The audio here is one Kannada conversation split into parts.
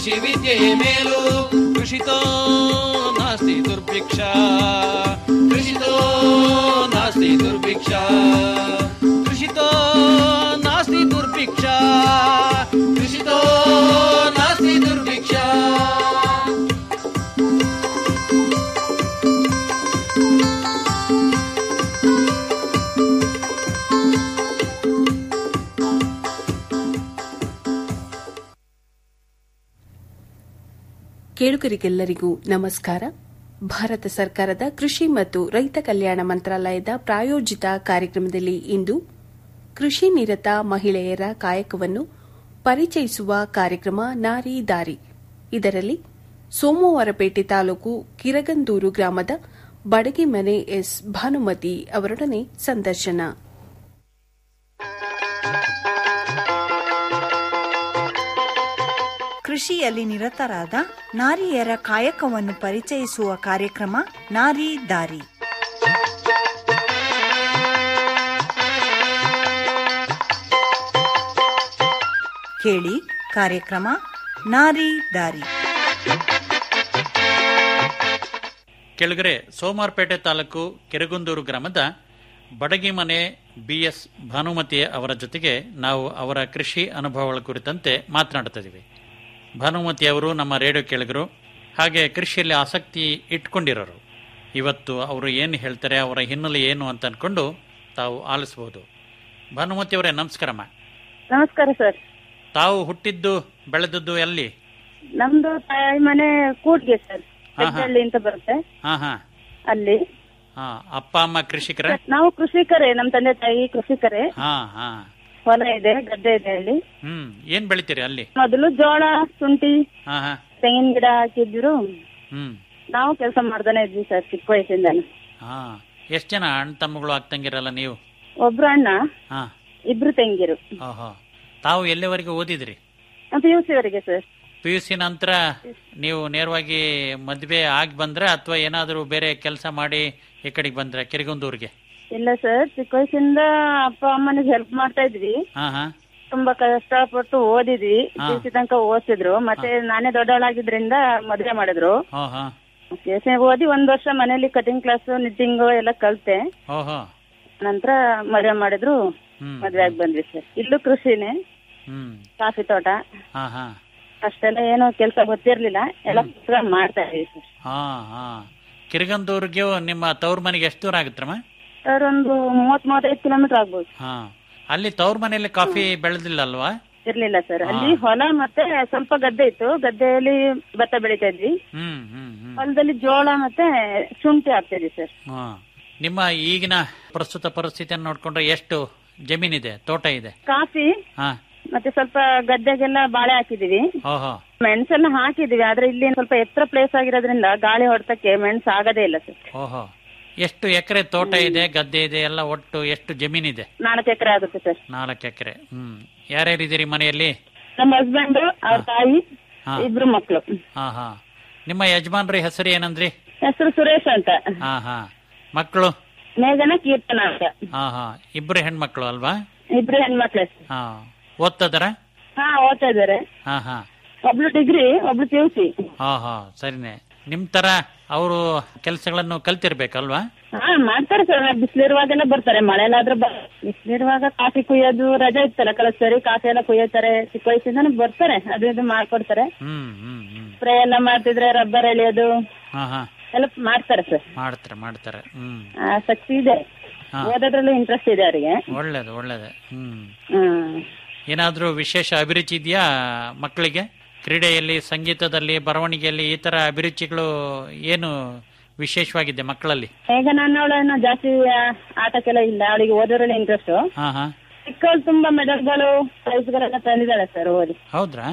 ಕೃಷಿ ವಿದ್ಯೆಯೇ ಮೇಲು ಕೃಷಿತೋ ನಾಸ್ತಿ ದುರ್ಭಿಕ್ಷ ಕೃಷಿತೋ ನಾಸ್ತಿ ದುರ್ಭಿಕ್ಷ ಕೃಷಿತೋ ನಾಸ್ತಿ ದುರ್ಭಿಕ್ಷ ಕೃಷಿತೋ ನಾಸ್ತಿ ದುರ್ಭಿಕ್ಷ ಕೇಳುಗರಿಗೆಲ್ಲರಿಗೂ ನಮಸ್ಕಾರ ಭಾರತ ಸರ್ಕಾರದ ಕೃಷಿ ಮತ್ತು ರೈತ ಕಲ್ಯಾಣ ಮಂತ್ರಾಲಯದ ಪ್ರಾಯೋಜಿತ ಕಾರ್ಯಕ್ರಮದಲ್ಲಿ ಇಂದು ಕೃಷಿ ನಿರತ ಮಹಿಳೆಯರ ಕಾಯಕವನ್ನು ಪರಿಚಯಿಸುವ ಕಾರ್ಯಕ್ರಮ ನಾರಿ ದಾರಿ ಇದರಲ್ಲಿ ಸೋಮವಾರಪೇಟೆ ತಾಲೂಕು ಕಿರಗಂದೂರು ಗ್ರಾಮದ ಬಡಗಿಮನೆ ಎಸ್ ಭಾನುಮತಿ ಅವರೊಡನೆ ಸಂದರ್ಶನ ಕೃಷಿಯಲ್ಲಿ ನಿರತರಾದ ನಾರಿಯರ ಕಾಯಕವನ್ನು ಪರಿಚಯಿಸುವ ಕಾರ್ಯಕ್ರಮ ನಾರಿ ದಾರಿ ಕೇಳಿ ಕಾರ್ಯಕ್ರಮ ನಾರಿ ದಾರಿ ಕೆಳಗರೆ ಸೋಮಾರ್ಪೇಟೆ ತಾಲೂಕು ಕೆರಗುಂದೂರು ಗ್ರಾಮದ ಬಡಗಿ ಮನೆ ಬಿಎಸ್ ಭಾನುಮತಿ ಅವರ ಜೊತೆಗೆ ನಾವು ಅವರ ಕೃಷಿ ಅನುಭವಗಳ ಕುರಿತಂತೆ ಮಾತನಾಡ್ತಾ ಇದ್ದೀವಿ ಭಾನುಮತಿ ಅವರು ನಮ್ಮ ರೇಡಿಯೋ ಕೇಳಿಗರು ಹಾಗೆ ಕೃಷಿಯಲ್ಲಿ ಆಸಕ್ತಿ ಇಟ್ಕೊಂಡಿರೋರು ಇವತ್ತು ಅವರು ಏನು ಹೇಳ್ತಾರೆ ಅವರ ಹಿನ್ನೆಲೆ ಏನು ಅಂತ ಅನ್ಕೊಂಡು ತಾವು ಆಲಿಸಬಹುದು ಭಾನುಮತಿ ಅವರೇ ನಮಸ್ಕಾರಮ್ಮ ನಮಸ್ಕಾರ ಸರ್ ತಾವು ಹುಟ್ಟಿದ್ದು ಬೆಳೆದದ್ದು ಎಲ್ಲಿ ನಮ್ದು ತಾಯಿ ಮನೆ ಕೂಡ್ಗೆ ಸರ್ ಹಾ, ಹಾ. ಹೆಗ್ಗಳ್ಳಿ ಅಂತ ಬರುತ್ತೆ ಹಾ ಹಾ ಅಲ್ಲಿ ಹಾ ಅಪ್ಪ ಅಮ್ಮ ಕೃಷಿಕರ ನಾವು ಕೃಷಿಕರೇ ನಮ್ ತಂದೆ ತಾಯಿ ಕೃಷಿಕರೇ ಹಾ ಹಾ ಹೊಲ ಇದೆ ಗದ್ದೆ ಇದೆ ಅಲ್ಲಿ ಹ್ಮ್ ಏನ್ ಬೆಳಿತೀರಿ ಅಲ್ಲಿ ಮೊದಲು ಜೋಳ ಶುಂಠಿ ಹಾ ಹಾ ತೆಂಗಿನ ಗಿಡ ಹಾಕಿದ್ರು ಹ್ಮ್ ನಾವು ಕೆಲಸ ಮಾಡ್ತಾನೆ ಇದ್ವಿ ಸರ್ ಚಿಕ್ಕ ವಯಸ್ಸಿಂದ ಹಾ ಎಷ್ಟ್ ಜನ ಅಣ್ಣ ತಮ್ಮಗಳು ಆಗ್ತಂಗಿರಲ್ಲ ನೀವು ಒಬ್ರು ಅಣ್ಣ ಹಾ ಇಬ್ರು ತಂಗಿರು ಓಹೋ ತಾವು ಎಲ್ಲಿವರೆಗೆ ಓದಿದ್ರಿ ಪಿ ಯು ಸಿ ವರೆಗೆ ಸರ್ ಪಿ ಯು ಸಿ ನಂತರ ನೀವು ನೇರವಾಗಿ ಮದ್ವೆ ಆಗಿ ಬಂದ್ರೆ ಅಥವಾ ಏನಾದರೂ ಬೇರೆ ಕೆಲಸ ಮಾಡಿ ಈ ಕಡೆಗೆ ಬಂದ್ರೆ ಕೆರೆಗುಂದೂರಿಗೆ ಇಲ್ಲ ಸರ್ ಚಿಕ್ಕ ವಯಸ್ಸಿಂದ ಅಪ್ಪ ಅಮ್ಮನಿಗೆ ಹೆಲ್ಪ್ ಮಾಡ್ತಾ ಇದ್ವಿ ಹಾ ಹಾ ತುಂಬಾ ಕಷ್ಟಪಟ್ಟು ಓದಿದ್ವಿ ಹಾ. ಪಿ ತನಕ ಓದಿಸಿದ್ರು ಮತ್ತೆ ನಾನೇ ದೊಡ್ಡವಳಾಗಿದ್ರಿಂದ ಮದುವೆ ಮಾಡಿದ್ರು ಹೋ ಹಾ PUC ಓದಿ ಒಂದ್ ವರ್ಷ ಮನೇಲಿ ಕಟಿಂಗ್ ಕ್ಲಾಸ್ ನಿಟ್ಟಿಂಗ್ ಎಲ್ಲ ಕಲ್ತೆ ಓಹೋ ನಂತರ ಮದುವೆ ಮಾಡಿದ್ರು ಹ್ಮ್ ಮದ್ವೆ ಆಗಿ ಬಂದ್ವಿ ಸರ್ ಇಲ್ಲೂ ಕೃಷಿನೇ ಹ್ಮ್ ಕಾಫಿ ತೋಟ ಹಾ ಹಾ ಅಷ್ಟೆಲ್ಲ ಏನೋ ಕೆಲಸ ಗೊತ್ತಿರ್ಲಿಲ್ಲ ಎಲ್ಲ ಪುಸ್ತಕ ಮಾಡ್ತಾ ಇದೀವಿ ಸರ್ ಹಾ ಹಾ ಕಿರಗಂದೂರ್ಗೆ ನಿಮ್ಮ ತವ್ರ ಮನೆಗೆ ಎಷ್ಟು ದೂರ ಆಗುತ್ತಮ್ಮ ಸರ್ ಒಂದು ಮೂವತ್ ಮೂವತ್ತೈದು ಕಿಲೋಮೀಟರ್ ಆಗ್ಬೋದು ಹಾ ಅಲ್ಲಿ ತವ್ರ ಮನೆಯಲ್ಲಿ ಕಾಫಿ ಬೆಳೆದಿಲ್ಲ ಅಲ್ವಾ ಇರ್ಲಿಲ್ಲ ಸರ್ ಅಲ್ಲಿ ಹೊಲ ಮತ್ತೆ ಸ್ವಲ್ಪ ಗದ್ದೆ ಇತ್ತು ಗದ್ದೆಯಲ್ಲಿ ಭತ್ತ ಬೆಳಿತಾ ಇದ್ವಿ ಹ್ಮ್ ಹ್ಮ್ ಹ್ಮ್ ಹೊಲದಲ್ಲಿ ಜೋಳ ಮತ್ತೆ ಶುಂಠಿ ಹಾಕ್ತಾ ಇದ್ವಿ ಸರ್ ಹಾ ನಿಮ್ಮ ಈಗಿನ ಪ್ರಸ್ತುತ ಪರಿಸ್ಥಿತಿಯನ್ನು ನೋಡ್ಕೊಂಡ್ರೆ ಎಷ್ಟು ಜಮೀನಿದೆ ತೋಟ ಇದೆ ಕಾಫಿ ಹಾ ಮತ್ತೆ ಸ್ವಲ್ಪ ಗದ್ದೆಗೆಲ್ಲ ಬಾಳೆ ಹಾಕಿದೀವಿ ಓಹೋ ಮೆಣಸೆಲ್ಲ ಹಾಕಿದೀವಿ ಆದ್ರೆ ಇಲ್ಲಿ ಸ್ವಲ್ಪ ಎತ್ತರ ಪ್ಲೇಸ್ ಆಗಿರೋದ್ರಿಂದ ಗಾಳಿ ಹೊಡೆತಕ್ಕೆ ಮೆಣಸು ಆಗದೇ ಇಲ್ಲ ಸರ್ ಓಹೋ ಎಷ್ಟು ಎಕರೆ ತೋಟ ಇದೆ ಗದ್ದೆ ಇದೆ ಎಲ್ಲ ಒಟ್ಟು ಎಷ್ಟು ಜಮೀನಿದೆ ನಾಲ್ಕು ಎಕರೆ ಆಗುತ್ತೆ ಸರ್ ನಾಲ್ಕು ಎಕರೆ ಹ್ಮ್ ಯಾರ್ಯಾರಿದ್ದೀರಿ ಮನೆಯಲ್ಲಿ ನಮ್ಮ ಹಸ್ಬೆಂಡ್ ಅವ್ರ ತಾಯಿ ಹಾ. ಇಬ್ರು ಮಕ್ಳು ಹಾ ಹಾ ನಿಮ್ಮ ಯಜಮಾನ್ರಿ ಹೆಸರು ಏನಂದ್ರಿ ಹೆಸರು ಸುರೇಶ್ ಅಂತ ಹಾ ಹಾ ಮಕ್ಕಳು ಮೇಘನ ಕೀರ್ತನ ಅಂತ ಹಾ ಹಾ ಇಬ್ರು ಹೆಣ್ಮಕ್ಳು ಅಲ್ವಾ ಇಬ್ರು ಹೆಣ್ಮಕ್ಳು ಹಾ ಓದ್ತದಾರ ಹಾ ಓದ್ತಾ ಇದಾರೆ ಹಾ ಹಾ ಒಬ್ಳು ಡಿಗ್ರಿ ಒಬ್ಳು ಪಿ ಯು ಸಿ ಹಾ ಹಾ ಸರಿನೇ ನಿಮ್ ತರ ಅವರು ಕೆಲಸಗಳನ್ನು ಕಲ್ತಿರ್ಬೇಕಲ್ವಾ ಹಾ ಮಾಡ್ತಾರೆ ಸರ್ ಬಿಸಿಲಿರುವಾಗೆಲ್ಲ ಬರ್ತಾರೆ ಮಳೆಲಾದ್ರೆ ಬಿಸಿಲಿರುವಾಗ ಕಾಫಿ ಕುಯ್ಯೋದು ರಜೆ ಇತ್ತಲ್ಲ ಕಳಿಸ್ತಾರೆ ಕಾಫಿ ಎಲ್ಲ ಕುಯ್ಯೋತಾರೆ ಚಿಕ್ಕ ವಯಸ್ಸಿಂದ ಬರ್ತಾರೆ ಅದು ಇದು ಮಾಡ್ಕೊಡ್ತಾರೆ ಹ್ಮ್ ಹ್ಮ್ ಹ್ಮ್ ಸ್ಪ್ರೇ ಎಲ್ಲ ಮಾಡ್ತಿದ್ರೆ ರಬ್ಬರ್ ಎಳೆಯೋದು ಹಾ ಹಾ ಎಲ್ಲ ಮಾಡ್ತಾರೆ ಸರ್ ಮಾಡ್ತಾರೆ ಮಾಡ್ತಾರೆ ಹ್ಮ್ ಆಸಕ್ತಿ ಇದೆ ಹಾ. ಓದೋದ್ರಲ್ಲೂ ಇಂಟ್ರೆಸ್ಟ್ ಇದೆ ಅವರಿಗೆ ಒಳ್ಳೇದು ಒಳ್ಳೇದು ಹ್ಮ್ ಹ್ಮ್ ಏನಾದ್ರೂ ವಿಶೇಷ ಅಭಿರುಚಿ ಇದೆಯಾ ಮಕ್ಕಳಿಗೆ ಕ್ರೀಡೆಯಲ್ಲಿ ಸಂಗೀತದಲ್ಲಿ ಬರವಣಿಗೆಯಲ್ಲಿ ಈ ತರ ಅಭಿರುಚಿಗಳು ಏನು ವಿಶೇಷವಾಗಿದೆ ಮಕ್ಕಳಲ್ಲಿ ಈಗ ನನ್ನವಳೇನು ಜಾಸ್ತಿ ಆ, ಆಟಕ್ಕೆಲ್ಲ ಇಲ್ಲ ಅವಳಿಗೆ ಓದೋದ್ರಲ್ಲಿ ಇಂಟ್ರೆಸ್ಟ್ ಹಾ ಹಾ ಚಿಕ್ಕವಳು ತುಂಬಾ ಮೆಡಲ್ಗಳು ಪ್ರೈಸ್ಗಳೆಲ್ಲ ತಂದಿದ್ದಾಳೆ ಸರ್ ಓದಿ ಹೌದ್ರಾ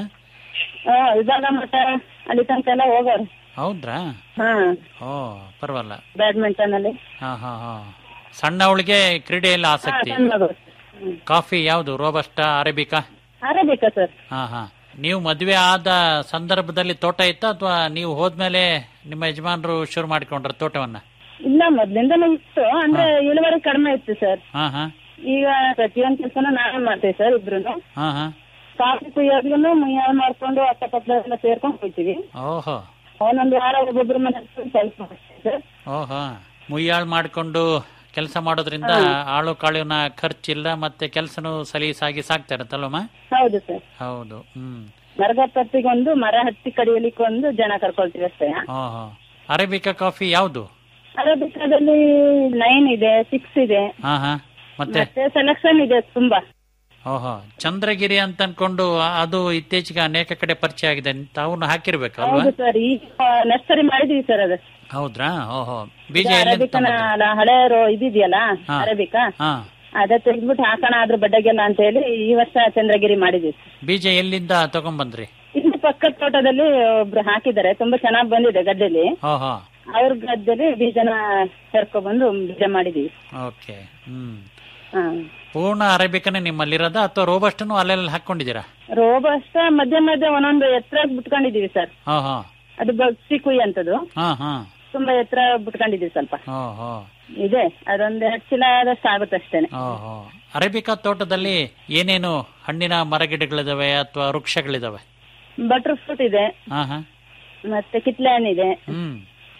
ಆ, ವಿಭಾಗ ಮಟ್ಟ ಅಲ್ಲಿ ತನಕ ಎಲ್ಲ ಹೋಗೋರು ಹೌದ್ರಾ ಹಾ ಓ ಪರವಾಗಿಲ್ಲ ಬ್ಯಾಡ್ಮಿಂಟನ್ ಅಲ್ಲಿ ಹಾ ಹಾ ಹಾ ಸಣ್ಣವಳಿಗೆ ಕ್ರೀಡೆಯಲ್ಲಿ ಹಾ, ಆಸಕ್ತಿ ಸಣ್ಣ ಮಗು. ಹ್ಮ್. ಕಾಫಿ ಯಾವುದು ರೋಬಸ್ಟಾ ಅರೇಬಿಕಾ ಅರೇಬಿಕಾ ಸರ್ ಹಾ ಹಾ ನೀವು ಮದುವೆ ಆದ ಸಂದರ್ಭದಲ್ಲಿ ತೋಟ ಇತ್ತಾ ಅಥವಾ ನೀವು ಹೋದ್ಮೇಲೆ ನಿಮ್ಮ ಯಜಮಾನರು ಶುರು ಮಾಡಿಕೊಂಡ್ರ ತೋಟವನ್ನ ಇಲ್ಲ ಮೊದ್ಲಿಂದಲೂ ಇತ್ತು ಅಂದ್ರೆ ಇಳುವರಿ ಕಡಿಮೆ ಇತ್ತು ಸರ್ ಹಾ ಹಾ ಈಗ ಪ್ರತಿಯೊಂದ್ ಕೆಲಸನ ನಾವೇ ಮಾಡ್ತೀವಿ ಸರ್ ಇಬ್ರು ಹಾ ಹಾ ಕಾಫಿ ಕುಯ್ಯೋದ್ಗೂ ಮುಯ್ಯಾಳ ಮಾಡ್ಕೊಂಡು ಅಕ್ಕಪಕ್ಕ ಎಲ್ಲ ಸೇರ್ಕೊಂಡು ಹೋಗ್ತೀವಿ ಓಹೋ ಒಂದೊಂದು ವಾರ ಒಬ್ಬೊಬ್ರು ಮನೆ ಕೆಲಸ ಮಾಡ್ತೀವಿ ಸರ್ ಓಹೋ ಮುಯ್ಯಾಳ್ ಮಾಡಿಕೊಂಡು ಕೆಲಸ ಮಾಡೋದ್ರಿಂದ ಆಳು ಕಾಳಿನ ಖರ್ಚಿಲ್ಲ ಮತ್ತೆ ಕೆಲಸನೂ ಸಲೀಸಾಗಿ ಸಾಗ್ತಾ ಇರುತ್ತಲ್ವಮ್ಮ ಹೌದು ಸರ್ ಹೌದು ಹ್ಮ್ ಮರಗಪ್ಪತ್ತಿಗೊಂದು ಮರ ಹತ್ತಿ ಕಡಿಯಲಿಕ್ಕೆ ಒಂದು ಜನ ಕರ್ಕೊಳ್ತೀವಿ ಅಷ್ಟೇ ಓಹೋ ಅರೇಬಿಕಾ ಕಾಫಿ ಯಾವುದು ಅರಬಿಕಾದಲ್ಲಿ ನೈನ್ ಇದೆ ಸಿಕ್ಸ್ ಇದೆ ಹಾ ಹಾ ಮತ್ತೆ ಮತ್ತೆ ಸೆಲೆಕ್ಷನ್ ಇದೆ ತುಂಬಾ ಓಹೋ ಚಂದ್ರಗಿರಿ ಅಂತ ಅನ್ಕೊಂಡು ಅದು ಇತ್ತೀಚೆಗೆ ಅನೇಕ ಕಡೆ ಪರಿಚಯ ಆಗಿದೆ ತಾವು ಹಾಕಿರ್ಬೇಕಲ್ವಾ ಹೌದು ಸರ್ ಈಗ ನರ್ಸರಿ ಮಾಡಿದೀವಿ ಸರ್ ಅದು ಹೌದ್ರಾ ಓಹೋ ಬೀಜ ಎಲ್ಲಿಂದ ಅರಬಿಕನ ತಂದದ್ದು? ಹಳೆ ರೋ- ಇದಿದೆಯಲ್ಲ ಹಾ. ಅರಬಿಕಾ ಹಾ ಅದ ತೆಗ್ದ್ಬಿಟ್ಟು ಹಾಕೋಣ ಅದ್ರ ಬಡ್ಡೆಗೆಲ್ಲ ಅಂತ ಹೇಳಿ ಈ ವರ್ಷ ಚಂದ್ರಗಿರಿ ಮಾಡಿದೀವಿ ಬೀಜ ಎಲ್ಲಿಂದ ತಗೊಂಬಂದ್ರಿ ಇಲ್ಲಿ ಪಕ್ಕದ ತೋಟದಲ್ಲಿ ಒಬ್ರು ಹಾಕಿದ್ದಾರೆ ತುಂಬಾ ಚೆನ್ನಾಗಿ ಬಂದಿದೆ ಗದ್ದೆಲಿ ಓಹೋ ಅವ್ರ ಗದ್ದೆಲಿ ಬೀಜನ ಬಂದು ಬೀಜ ಮಾಡಿದೀವಿ ಓಕೆ ಹ್ಮ್ ಹಾ ಪೂರ್ಣ ಅರೇಬಿಕನೇ ನಿಮ್ಮಲ್ಲಿರೋದ ಅಥವಾ ರೋಬಸ್ಟನ್ನು ಅಲ್ಲೆಲ್ಲ ಹಾಕೊಂಡಿದ್ದೀರಾ ರೋಬಸ್ಟ ಮಧ್ಯ ಮಧ್ಯ ಒಂದೊಂದು ಎತ್ತರ ಬಿಟ್ಕೊಂಡಿದೀವಿ ಸರ್ ಹಾ ಹಾ ಅದು ಬಗ್ಸಿ ಕುಯ್ ಅಂತದು ಹಾ ಹಾ ತುಂಬಾ ಎತ್ತರ ಬಿಟ್ಕೊಂಡಿದೀವಿ ಸ್ವಲ್ಪ ಓಹೋ ಇದೆ ಅದೊಂದ್ ಎರಡು ಚೀಲ ಆದಷ್ಟು ಆಗುತ್ತೆ ಅಷ್ಟೇನೆ ಓಹೋ ಅರೇಬಿಕಾ ತೋಟದಲ್ಲಿ ಏನೇನು ಹಣ್ಣಿನ ಮರಗಿಡಗಳಿದಾವೆ ಅಥವಾ ವೃಕ್ಷಗಳಿದಾವೆ ಬಟರ್ ಫ್ರೂಟ್ ಇದೆ ಹಾ ಹಾ ಮತ್ತೆ ಕಿತ್ಲೆ ಹಣ್ಣಿದೆ ಹ್ಮ್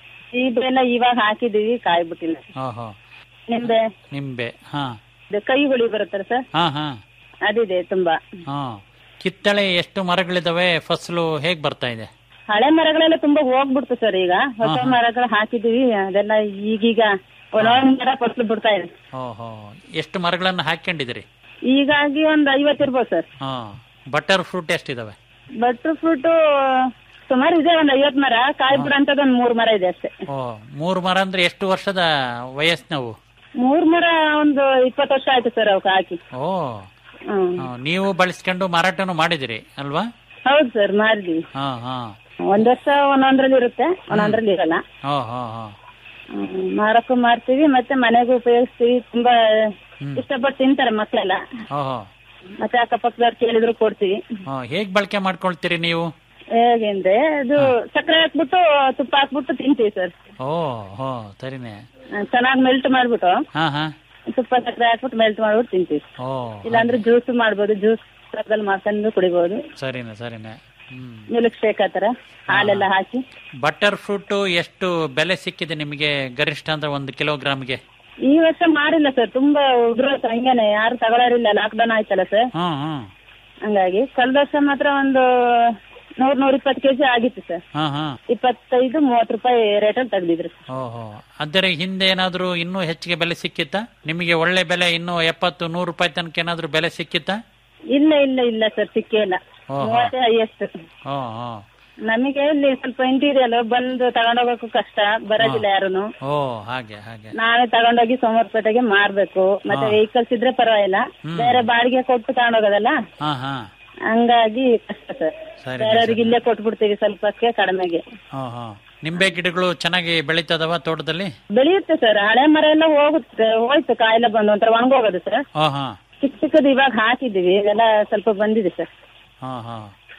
ಇವೆಲ್ಲ ಇವಾಗ ಹಾಕಿದೀವಿ ಕಾಯಿ ಬಿಟ್ಟಿಲ್ಲ ಓಹೋ ನಿಂಬೆ ನಿಂಬೆ ಹಾ ಇದು ಕೈ ಹುಳಿ ಬರುತ್ತಲ್ಲ ಸರ್ ಹಾ ಹಾ ಅದಿದೆ ತುಂಬಾ ಹಾ ಕಿತ್ತಳೆ ಎಷ್ಟು ಮರಗಳಿದಾವೆ ಫಸಲು ಹೇಗ್ ಬರ್ತಾ ಇದೆ ಹಳೆ ಮರಗಳೆಲ್ಲ ತುಂಬಾ ಹೋಗ್ಬಿಡ್ತು ಸರ್ ಈಗ ಹೊಸ ಮರಗಳು ಹಾಕಿದೀವಿ ಅದೆಲ್ಲ ಈಗೀಗ ಒಂದೊಂದ್ ಮರ ಫಸಲು ಬಿಡ್ತಾ ಇದೆ ಓಹೋ ಎಷ್ಟು ಮರಗಳನ್ನ ಹಾಕೊಂಡಿದಿರಿ ಹೀಗಾಗಿ ಒಂದ್ ಐವತ್ತು ಇರ್ಬೋದು ಸರ್ ಹಾ ಬಟರ್ ಫ್ರೂಟ್ ಎಷ್ಟಿದಾವೆ ಬಟರ್ ಫ್ರೂಟ್ ಸುಮಾರು ಇದೆ ಒಂದ್ ಐವತ್ ಮರ ಕಾಯಿ ಬಿಡಂತದ್ ಒಂದ್ ಮೂರ್ ಮರ ಇದೆ ಅಷ್ಟೇ ಓ ಮೂರು ಮರ ಅಂದ್ರೆ ಎಷ್ಟು ವರ್ಷದ ವಯಸ್ಸಿನವು ಮೂರ್ ಮರ ಒಂದು ಇಪ್ಪತ್ತು ವರ್ಷ ಆಯ್ತು ಸರ್ ಅವಕ್ಕೆ ಹಾಕಿ ಓ ಹ್ಮ್ ಆ, ನೀವು ಬಳಸ್ಕೊಂಡು ಮಾರಾಟನೂ ಮಾಡಿದಿರಿ ಅಲ್ವಾ ಹೌದು ಸರ್ ಮಾರಿದೀವಿ ಹಾ ಹಾ ಒಂದ್ ವರ್ಷ ಒಂದೊಂದ್ರಲ್ಲಿ ಇರುತ್ತೆ ಒಂದೊಂದ್ರಲ್ಲಿ ಇರಲ್ಲ ಹೋ ಹೋ ಹೋ ಹ್ಮ್, ಮಾರಕ್ಕೂ ಮಾರ್ತೀವಿ ಮತ್ತೆ ಮನೆಗೂ ಉಪಯೋಗಿಸ್ತೀವಿ ತುಂಬಾ ಇಷ್ಟಪಟ್ಟು ತಿಂತಾರೆ ಮಕ್ಕಳೆಲ್ಲ ಓಹೋ ಮತ್ತೆ ಅಕ್ಕಪಕ್ಕದವ್ರು ಕೇಳಿದ್ರು ಕೊಡ್ತೀವಿ ಹೋ ಹೇಗ್ ಬಳಕೆ ಮಾಡ್ಕೊಳ್ತೀರಿ ನೀವು ಹೇಗೆಂದ್ರೆ ಅದು ಸಕ್ಕರೆ ಹಾಕ್ಬಿಟ್ಟು ತುಪ್ಪ ಹಾಕ್ಬಿಟ್ಟು ತಿಂತೀವಿ ಸರ್ ಓ ಹೋ ಸರಿನೇ ಚೆನ್ನಾಗಿ ಮೆಲ್ಟ್ ಮಾಡ್ಬಿಟ್ಟು ಹಾ ಹಾ ತುಪ್ಪ ಸಕ್ಕರೆ ಹಾಕ್ಬಿಟ್ಟು ಮೆಲ್ಟ್ ಮಾಡ್ಬಿಟ್ಟು ತಿಂತೀವಿ ಓ ಇಲ್ಲಾಂದ್ರೆ ಜ್ಯೂಸ್ ಮಾಡ್ಬೋದು ಜ್ಯೂಸ್ ತರದಲ್ಲಿ ಮಾಡ್ಕೊಂಡು ಕುಡಿಬಹುದು ಸರಿನೇ ಸರಿನೇ ಹ್ಮ್ ಮಿಲ್ಕ್ ಶೇಕ್ ಆತರ ಹಾಲೆಲ್ಲ ಹಾಕಿ ಬಟರ್ ಫ್ರೂಟ್ ಎಷ್ಟು ಬೆಲೆ ಸಿಕ್ಕಿದೆ ನಿಮಗೆ ಗರಿಷ್ಠ ಅಂದ್ರೆ ಒಂದು ಕಿಲೋಗ್ರಾಮ್ಗೆ ಈ ವರ್ಷ ಮಾರಿಲ್ಲ ಸರ್ ತುಂಬಾ ಉಗ್ರ ಹಂಗೇನೆ ಯಾರು ತಗೊಳ್ಳೋರಿಲ್ಲ ಲಾಕ್ಡೌನ್ ಆಯ್ತಲ್ಲ ಸರ್ ಹ್ಮ್ ಹ್ಮ್ ಹಂಗಾಗಿ ಕಳೆದ ವರ್ಷ ಮಾತ್ರ ಒಂದು ನೂರ್ ನೂರ ಇಪ್ಪತ್ತು ಕೆಜಿ ಆಗಿತ್ತು ಸರ್ ಹಾ ಹಾ ಇಪ್ಪತ್ತೈದು ಮೂವತ್ತು ರೂಪಾಯಿ ರೇಟಲ್ಲಿ ತೆಗ್ದಿದ್ರು ಓಹೋ ಅದರ ಹಿಂದೆ ಏನಾದ್ರೂ ಇನ್ನೂ ಹೆಚ್ಚಿಗೆ ಬೆಲೆ ಸಿಕ್ಕಿತ್ತಾ ನಿಮಗೆ ಒಳ್ಳೆ ಬೆಲೆ ಇನ್ನೂ ಎಪ್ಪತ್ತು ನೂರು ರೂಪಾಯಿ ತನಕ ಏನಾದ್ರೂ ಬೆಲೆ ಸಿಕ್ಕಿತ್ತಾ ಇಲ್ಲ ಇಲ್ಲ ಇಲ್ಲ ಸರ್ ಸಿಕ್ಕೇ ಇಲ್ಲ ಓಹೋ. ಮೂವತ್ತೇ ಹೈಯೆಸ್ಟ್ ಓ ಹೋ ನಮಗೆ ಇಲ್ಲಿ ಸ್ವಲ್ಪ ಇಂಟೀರಿಯಲ್ ಬಂದು ತಗೊಂಡೋಗಕ್ಕೂ ಕಷ್ಟ ಬರೋದಿಲ್ಲ ಯಾರುನು ಓ ಹಾಗೆ ಹಾಗೆ ನಾವೇ ತಗೊಂಡೋಗಿ ಸೋಮವಾರಪೇಟೆಗೆ ಮಾರ್ಬೇಕು ಮತ್ತೆ ವೆಹಿಕಲ್ಸ್ ಇದ್ರೆ ಪರವಾಗಿಲ್ಲ ಬೇರೆ ಬಾಡಿಗೆ ಕೊಟ್ಟು ತಗೊಂಡೋಗೋದಲ್ಲ ಹಾ ಹಾ ಹಂಗಾಗಿ ಕಷ್ಟ ಸರ್ ಸರಿ ಬೇರೆಯವ್ರಿಗೆ ಇಲ್ಲೇ ಕೊಟ್ಬಿಡ್ತೀವಿ ಸ್ವಲ್ಪಕ್ಕೆ ಕಡಿಮೆಗೆ ಹಾ ಹಾ ನಿಂಬೆ ಗಿಡಗಳು ಚೆನ್ನಾಗಿ ಬೆಳೀತದವ ತೋಟದಲ್ಲಿ ಬೆಳೆಯುತ್ತೆ ಸರ್ ಹಳೆ ಮರ ಎಲ್ಲ ಹೋಗುತ್ತೆ ಹೋಯ್ತು ಕಾಯಿಲೆ ಬಂದು ಒಂಥರ ಒಣಗೋಗೋದು ಸರ್ ಹಾ ಹಾ ಚಿಕ್ಕ ಚಿಕ್ಕದು ಇವಾಗ ಹಾಕಿದೀವಿ ಇದೆಲ್ಲ ಸ್ವಲ್ಪ ಬಂದಿದೆ ಸರ್ ಹಾ ಹಾ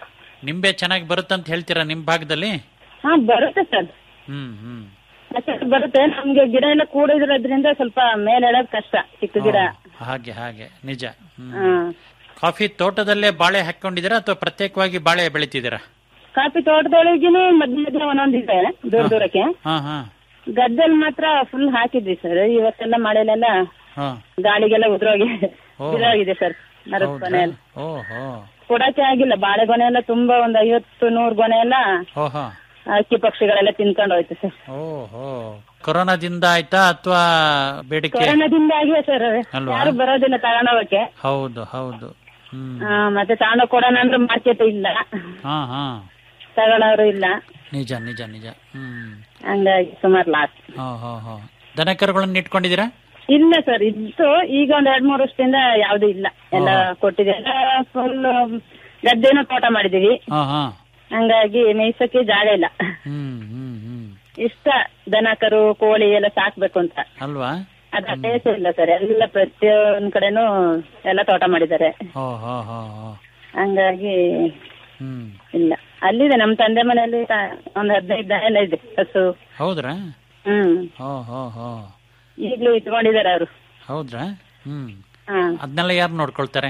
ನಿಂಬೆ ಚೆನ್ನಾಗಿ ಬರುತ್ತಂತ ಹೇಳ್ತೀರಾ ನಿಮ್ ಭಾಗದಲ್ಲಿ ಹಾ ಬರುತ್ತೆ ಸರ್ ಹ್ಮ್ ಹ್ಮ್ ಮತ್ತೆ ಬರುತ್ತೆ ನಮ್ಗೆ ಗಿಡ ಎಲ್ಲ ಕೂಡಿದ್ರಿಂದ ಸ್ವಲ್ಪ ಮೇಲೆ ಎಳೋದ್ ಕಷ್ಟ ಚಿಕ್ಕ ಗಿಡ ಹಾಗೆ ಹಾಗೆ ನಿಜ ಹ್ಮ್ ಹಾ ಕಾಫಿ ತೋಟದಲ್ಲೇ ಬಾಳೆ ಹಾಕೊಂಡಿದ್ದೀರಾ ಅಥವಾ ಪ್ರತ್ಯೇಕವಾಗಿ ಬಾಳೆ ಬೆಳಿತಿದ್ದೀರಾ ಕಾಫಿ ತೋಟದೊಳಗಿನೇ ಮಧ್ಯ ಮಧ್ಯ ಒಂದೊಂದಿದೆ ದೂರ ದೂರಕ್ಕೆ ಹಾ ಹಾ ಗದ್ದೆಲ್ ಮಾತ್ರ ಫುಲ್ ಹಾಕಿದ್ವಿ ಸರ್ ಇವತ್ತೆಲ್ಲ ಮಳೆಲೆಲ್ಲ ಹಾ ಗಾಳಿಗೆಲ್ಲ ಉದ್ರೋಗಿ ಓ. ಇದಾಗಿದೆ ಸರ್ ಮರದ ಕೊನೆ ಎಲ್ಲ ಓಹೋ ಕೊಡಕ್ಕೆ ಆಗಿಲ್ಲ ಬಾಳೆಗೊನೆ ಎಲ್ಲ ತುಂಬಾ ಒಂದ್ ಐವತ್ತು ನೂರ್ ಗೊನೆ ಎಲ್ಲ ಓಹೋ ಹಕ್ಕಿ ಪಕ್ಷಿಗಳೆಲ್ಲ ತಿನ್ಕೊಂಡು ಹೋಯ್ತು ಸರ್ ಓಹೋ ಕೊರೋನಾದಿಂದ ಆಯ್ತಾ ಅಥವಾ ಬೇಡಿಕೆ ಕೊರೋನಾದಿಂದ ಆಗಿವೆ ಸರ್ ಅಲ್ವಾ? ಯಾರು ಬರೋದಿಲ್ಲ ತಗೊಂಡೋಗಕ್ಕೆ ಹೌದು ಹೌದು ಹ್ಮ್ ಆ, ಮತ್ತೆ ತಗೊಂಡೋಗ್ ಕೊಡೋಣ ಅಂದ್ರೆ ಮಾರ್ಕೆಟ್ ಇಲ್ಲ ಹಾ ಹಾ ತಗೊಳ್ಳೋರು ಇಲ್ಲ ನಿಜ ನಿಜ ನಿಜ ಹ್ಮ್ ಹಂಗಾಗಿ ಸುಮಾರು ಲಾಸ್ ಹೋ ಹೋ ಹೋ ದನ ಕರುಗಳನ್ನ ಇಟ್ಕೊಂಡಿದ್ದೀರಾ ಇಲ್ಲ ಸರ್ ಇತ್ತು ಈಗ ಒಂದ್ ಎರಡ್ ಮೂರು ವರ್ಷದಿಂದ ಯಾವ್ದು ಇಲ್ಲ ಎಲ್ಲ ಕೊಟ್ಟಿದೆ ಎಲ್ಲ ಫುಲ್ ಗದ್ದೆನೂ ತೋಟ ಮಾಡಿದೀವಿ ಹಾ ಹಾ ಹಂಗಾಗಿ ಮೇಯ್ಸಕ್ಕೆ ಜಾಗ ಇಲ್ಲ ಹ್ಮ್ ಹ್ಮ್ ಹ್ಮ್ ಇಷ್ಟ ದನ ಕರು ಕೋಳಿ ಎಲ್ಲ ಸಾಕ್ಬೇಕು ಅಂತ ಅಲ್ವಾ ಅದ ಟೇಸ್ಟ್ ಇಲ್ಲ ಸರ್ ಎಲ್ಲ ಪ್ರತಿಯೊಂದ್ ಕಡೆನೂ ಎಲ್ಲ ತೋಟ ಮಾಡಿದ್ದಾರೆ ಹೋ ಹೋ ಹೋ ಹೋ ಹಂಗಾಗಿ ಹ್ಮ್ ಇಲ್ಲ ಅಲ್ಲಿದೆ ನಮ್ ತಂದೆ ಮನೆಯಲ್ಲಿ ತ- ಒಂದ್ ಹದಿನೈದು ದನ ಎಲ್ಲ ಇದೆ ಹಸು ಹೌದ್ರಾ ಹ್ಮ್ ಹೋ ಹೋ ಹೋ ಈಗ್ಲೂ ಇಟ್ಕೊಂಡಿದ್ದಾರೆ ಅವರು ಹೌದ್ರಾ ಹ್ಮ್ ಹಾ ಅದನ್ನೆಲ್ಲ ಯಾರು ನೋಡ್ಕೊಳ್ತಾರೆ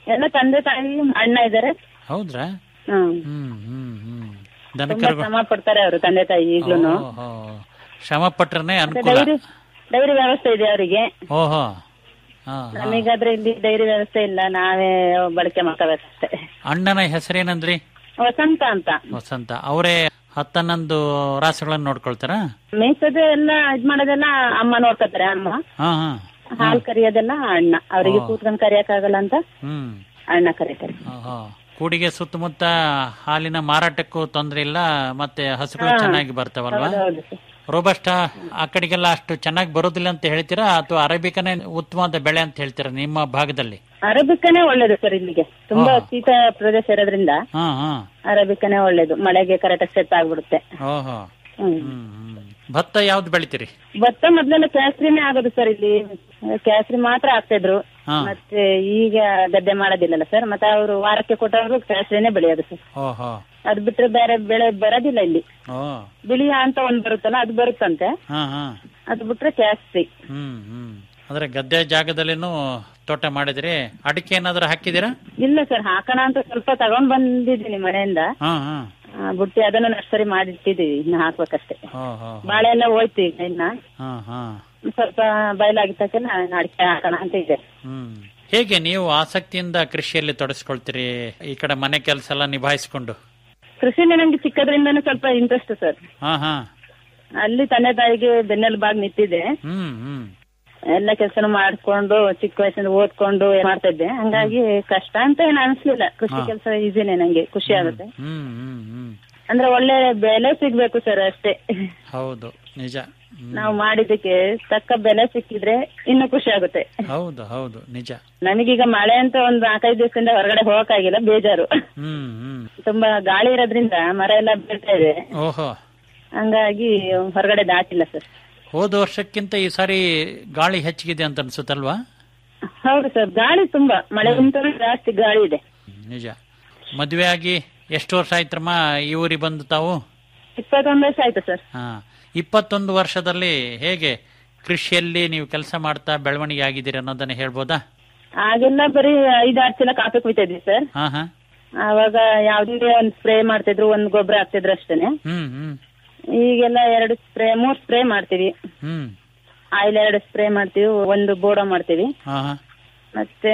ಎಲ್ಲ ತಂದೆ ತಾಯಿ ಅಣ್ಣ ಇದಾರೆ ಹೌದ್ರಾ ಹ್ಮ್ ಹ್ಮ್ ಹ್ಮ್ ಹ್ಮ್ ತುಂಬಾ ದನಕರುಗಳು ಶ್ರಮ ಪಡ್ತಾರೆ ಅವರು ತಂದೆ ತಾಯಿ ಈಗ್ಲೂನು ಓಹೋ. ಶ್ರಮ ಪಟ್ರನೆ ಅನುಕೂಲ ಡೈರಿ ಡೈರಿ ವ್ಯವಸ್ಥೆ ಇದೆ ಅವರಿಗೆ ಓಹೋ ಹಾ ಹಾ. ನಮಗಾದ್ರೆ ಇಲ್ಲಿ ಡೈರಿ ವ್ಯವಸ್ಥೆ ಇಲ್ಲ ನಾವೇ ಬಳಕೆ ಮಾಡ್ಕೋಬೇಕಷ್ಟೇ ಅಣ್ಣನ ಹೆಸರೇನಂದ್ರಿ ವಸಂತ ಅಂತ ವಸಂತ ಅವರೇ ಹತ್ತನ್ನೊಂದು ರಾಸುಗಳನ್ನ ನೋಡ್ಕೊಳ್ತಾರ ಮೇಯ್ಸೋದು ಎಲ್ಲ ಇದ್ ಮಾಡೋದೆಲ್ಲ ಅಮ್ಮ ನೋಡ್ಕೊತಾರೆ ಅಮ್ಮ ಹಾ ಹಾ ಹಾಲ್ ಕರಿಯೋದೆಲ್ಲ ಅಣ್ಣ ಅವರಿಗೆ ಕೂತ್ಕೊಂಡ್ ಕರಿಯಕ್ ಆಗಲ್ಲ ಅಂತ ಹ್ಮ್ ಅಣ್ಣ ಕರೀತಾರೆ ಆಹಾ. ಕೂಡಿಗೆ ಸುತ್ತಮುತ್ತ ಹಾಲಿನ ಮಾರಾಟಕ್ಕೂ ತೊಂದ್ರೆ ಇಲ್ಲ ಮತ್ತೆ ಹಸುಗಳು ಚೆನ್ನಾಗಿ ಬರ್ತಾವಲ್ವಾ ಹೌದು ಸರ್ ರೋಬಸ್ಟ ಆ ಕಡೆಗೆಲ್ಲ ಅಷ್ಟು ಚೆನ್ನಾಗಿ ಬರೋದಿಲ್ಲ ಅಂತ ಹೇಳ್ತೀರಾ ಅಥವಾ ಅರೇಬಿಕನೇ ಉತ್ತಮವಾದ ಬೆಳೆ ಅಂತ ಹೇಳ್ತೀರಾ ನಿಮ್ಮ ಭಾಗದಲ್ಲಿ ಅರಬಿಕನೇ ಒಳ್ಳೇದು ಸರ್ ಇಲ್ಲಿಗೆ ತುಂಬಾ ಶೀತ ಪ್ರದೇಶ ಇರೋದ್ರಿಂದ ಹಾ ಹಾ ಅರಬಿಕನೇ ಒಳ್ಳೇದು ಮಳೆಗೆ ಕರೆಕ್ಟ್ ಸೆಟ್ ಆಗ್ಬಿಡುತ್ತೆ ಓಹೋ ಹ್ಮ್ ಹ್ಮ್ ಹ್ಮ್ ಭತ್ತ ಯಾವ್ದು ಬೆಳಿತೀರಿ ಭತ್ತ ಮೊದ್ಲೆಲ್ಲ ಕೇಸರಿನೇ ಆಗೋದು ಸರ್ ಇಲ್ಲಿ ಕೇಸರಿ ಮಾತ್ರ ಆಗ್ತಿದ್ರು ಹಾ. ಮತ್ತೆ ಈಗ ಗದ್ದೆ ಮಾಡೋದಿಲ್ಲಲ್ಲ ಸರ್ ಮತ್ತೆ ಅವರು ವಾರಕ್ಕೆ ಕೊಟ್ಟವರು ಕೇಸರಿನೇ ಬೆಳೆಯೋದು ಸರ್ ಓಹೋ ಅದ್ ಬಿಟ್ರೆ ಬೇರೆ ಬೆಳೆ ಬರೋದಿಲ್ಲ ಇಲ್ಲಿ ಓ ಬಿಳಿಯ ಅಂತ ಒಂದ್ ಬರುತ್ತಲ್ಲ ಅದು ಬರುತ್ತಂತೆ ಹಾ ಹಾ ಅದು ಬಿಟ್ರೆ ಕೇಸರಿ ಹ್ಮ್ ಹ್ಮ್ ಅಂದ್ರೆ ಗದ್ದೆ ಜಾಗದಲ್ಲಿನೂ ತೋಟ ಮಾಡಿದಿರಿ ಅಡಿಕೆ ಏನಾದ್ರು ಹಾಕಿದೀರಾ ಇಲ್ಲ ಸರ್ ಹಾಕೋಣ ಅಂತ ಸ್ವಲ್ಪ ತಗೊಂಡ್ ಬಂದಿದ್ದೀನಿ ಮನೆಯಿಂದ ಹಾ ಹಾ ಆ, ಬುಟ್ಟಿ ಅದನ್ನು ನರ್ಸರಿ ಮಾಡಿಟ್ಟಿದೀವಿ ಇನ್ನು ಹಾಕ್ಬೇಕಷ್ಟೇ ಹೋ ಹೋ ಬಾಳೆ ಎಲ್ಲ ಹೋಯ್ತು ಈಗ ಇನ್ನ ಹಾ ಹಾ ಸ್ವಲ್ಪ ಬಯಲಾಗಿದ್ದಕ್ಕೆ ಅಡಿಕೆ ಹಾಕೋಣ ಅಂತ ಇದೆ ಹ್ಮ್ ಹೇಗೆ ನೀವು ಆಸಕ್ತಿಯಿಂದ ಕೃಷಿಯಲ್ಲಿ ತೊಡಸ್ಕೊಳ್ತೀರಿ ಈ ಕಡೆ ಮನೆ ಕೆಲಸ ಎಲ್ಲ ನಿಭಾಯಿಸ್ಕೊಂಡು ಕೃಷಿಲಿ ನಂಗೆ ಚಿಕ್ಕದ್ರಿಂದನೂ ಸ್ವಲ್ಪ ಇಂಟ್ರೆಸ್ಟ್ ಸರ್ ಹಾ ಹಾ ಅಲ್ಲಿ ತಂದೆ ತಾಯಿಗೆ ಬೆನ್ನೆಲುಬಾಗಿ ನಿಂತಿದ್ದೆ ಹ್ಮ್ ಹ್ಮ್ ಎಲ್ಲ ಕೆಲಸನೂ ಮಾಡ್ಕೊಂಡು ಚಿಕ್ಕ ವಯಸ್ಸಿಂದ ಓದ್ಕೊಂಡು ಮಾಡ್ತಾ ಇದ್ದೆ ಹಂಗಾಗಿ ಕಷ್ಟ ಅಂತ ಏನು ಅನ್ಸ್ಲಿಲ್ಲ ಕೃಷಿ ಕೆಲಸ ಈಸಿನೇ ನಂಗೆ ಖುಷಿ ಆಗುತ್ತೆ ಹ್ಮ್ ಹ್ಮ್ ಹ್ಮ್ ಅಂದ್ರೆ ಒಳ್ಳೆ ಬೆಲೆ ಸಿಗ್ಬೇಕು ಸರ್ ಅಷ್ಟೇ ಹೌದು ನಿಜ ಹ್ಮ್. ನಾವು ಮಾಡಿದ್ದಕ್ಕೆ ತಕ್ಕ ಬೆಲೆ ಸಿಕ್ಕಿದ್ರೆ ಇನ್ನು ಖುಷಿ ಆಗುತ್ತೆ ಹೌದು ಹೌದು ನಿಜ ನಮಗೀಗ ಮಳೆ ಅಂತ ಒಂದ್ ನಾಲ್ಕೈದು ದಿವಸದಿಂದ ಹೊರಗಡೆ ಹೋಗಕ್ಕಾಗಿಲ್ಲ ಬೇಜಾರು ಹ್ಮ್ ಹ್ಮ್ ತುಂಬಾ ಗಾಳಿ ಇರೋದ್ರಿಂದ ಮರ ಎಲ್ಲ ಬೀಳ್ತಾ ಇದೆ ಓಹೋ ಹಂಗಾಗಿ ಹೊರಗಡೆ ದಾಟಿಲ್ಲ ಸರ್ ಹೋದ ವರ್ಷಕ್ಕಿಂತ ಈ ಸಾರಿ ಗಾಳಿ ಹೆಚ್ಚಿಗಿದೆ ಅಂತ ಅನ್ಸುತ್ತಲ್ವಾ ಹೌದು ಸರ್ ಗಾಳಿ ತುಂಬಾ ಮಳೆ ಉಂಟು ಜಾಸ್ತಿ ಗಾಳಿ ಇದೆ ನಿಜ ಮದುವೆ ಆಗಿ ಎಷ್ಟು ವರ್ಷ ಆಯ್ತ್ರಮ್ಮ ಈ ಊರಿಗೆ ಬಂದು ತಾವು ಇಪ್ಪತ್ತೊಂದು ವರ್ಷ ಆಯ್ತು ಸರ್ ಹಾ ಇಪ್ಪತ್ತೊಂದು ವರ್ಷದಲ್ಲಿ ಹೇಗೆ ಕೃಷಿಯಲ್ಲಿ ನೀವು ಕೆಲಸ ಮಾಡ್ತಾ ಬೆಳವಣಿಗೆ ಆಗಿದ್ದೀರಿ ಅನ್ನೋದನ್ನ ಹೇಳ್ಬೋದಾ ಆಗೆಲ್ಲ ಬರೀ ಐದಾರು ಚೀಲ ಕಾಫಿ ಕುಯ್ತಾ ಇದ್ವಿ ಸರ್ ಹಾ ಹಾ ಆವಾಗ ಯಾವ್ದೇ ಒಂದ್ ಸ್ಪ್ರೇ ಮಾಡ್ತಿದ್ರು ಒಂದ್ ಗೊಬ್ಬರ ಹಾಕ್ತಿದ್ರು ಅಷ್ಟೇನೆ ಹ್ಮ್ ಹ್ಮ್ ಈಗೆಲ್ಲ ಎರಡು ಸ್ಪ್ರೇ ಮೂರ್ ಸ್ಪ್ರೇ ಮಾಡ್ತೀವಿ ಹ್ಮ್ ಆಯಿಲ್ ಎರಡು ಸ್ಪ್ರೇ ಮಾಡ್ತೀವಿ ಒಂದು ಬೋಡ ಮಾಡ್ತೀವಿ ಹಾ ಹಾ ಮತ್ತೆ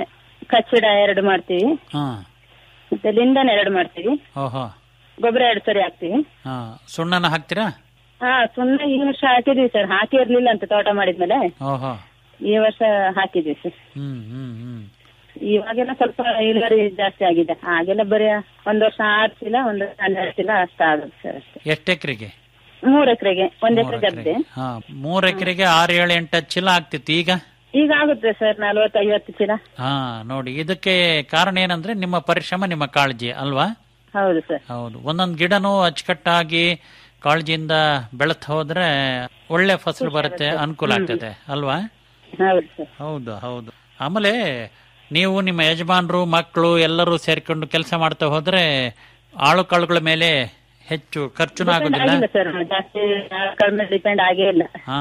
ಕಚ್ಚಡ ಎರಡು ಮಾಡ್ತೀವಿ ಹಾ ಮತ್ತೆ ಲಿಂಡನ್ ಎರಡು ಮಾಡ್ತೀವಿ ಓಹೋ ಗೊಬ್ಬರ ಎರಡು ಸರಿ ಹಾಕ್ತಿವಿ ಹಾ ಸುಣ್ಣನ ಹಾಕ್ತೀರಾ ಹಾ ಸುಮ್ಮನೆ ಈ ವರ್ಷ ಹಾಕಿದ್ವಿ ಸರ್ ಹಾಕಿ ಇರ್ಲಿಲ್ಲ ಅಂತ ತೋಟ ಮಾಡಿದ್ಮೇಲೆ ಓಹೋ ಈ ವರ್ಷ ಹಾಕಿದ್ವಿ ಸರ್ ಹ್ಮ್ ಹ್ಮ್ ಹ್ಮ್ ಇವಾಗೆಲ್ಲ ಸ್ವಲ್ಪ ಇಳುವರಿ ಜಾಸ್ತಿ ಆಗಿದೆ ಹಾಗೆಲ್ಲ ಬರೀ ಒಂದ್ ವರ್ಷ ಆರು ಚೀಲ ಒಂದ್ ವರ್ಷ ಹನ್ನೆರಡು ಚೀಲ ಅಷ್ಟ ಆಗುತ್ತೆ ಸರ್ ಅಷ್ಟೇ ಎಷ್ಟು ಎಕರೆಗೆ ಮೂರ್ ಎಕರೆಗೆ ಒಂದ್ ಎಕರೆ ಗದ್ದೆ ಹಾ ಮೂರ್ ಎಕರೆಗೆ ಆರು ಏಳು ಎಂಟು ಚೀಲ ಆಗ್ತಿತ್ತು ಈಗ ಈಗ ಆಗುತ್ತೆ ಸರ್ ನಲ್ವತ್ತು ಐವತ್ತು ಚೀಲ ಹಾ ನೋಡಿ ಇದಕ್ಕೆ ಕಾರಣ ಏನಂದ್ರೆ ನಿಮ್ಮ ಪರಿಶ್ರಮ ನಿಮ್ಮ ಕಾಳಜಿ ಅಲ್ವಾ ಹೌದು ಸರ್ ಹೌದು ಒಂದೊಂದು ಗಿಡನೂ ಅಚ್ಚುಕಟ್ಟಾಗಿ ಕಾಳಜಿಯಿಂದ ಬೆಳೆತ್ ಹೋದ್ರೆ ಒಳ್ಳೆ ಫಸಲು ಬರುತ್ತೆ ಅನುಕೂಲ ಆಗ್ತದೆ ಅಲ್ವಾ ಹೌದು ಸರ್ ಹೌದು ಹೌದು ಆಮೇಲೆ ನೀವು ನಿಮ್ಮ ಯಜಮಾನರು ಮಕ್ಕಳು ಎಲ್ಲರೂ ಸೇರ್ಕೊಂಡು ಕೆಲಸ ಮಾಡ್ತಾ ಹೋದ್ರೆ ಆಳು ಕಾಳುಗಳ ಮೇಲೆ ಹೆಚ್ಚು ಖರ್ಚುನೂ ಆಗೋದಿಲ್ಲ ಆಗಿಲ್ಲ ಸರ್ ಜಾಸ್ತಿ ಕಡಿಮೆ ಡಿಪೆಂಡ್ ಆಗೇ ಇಲ್ಲ ಹಾ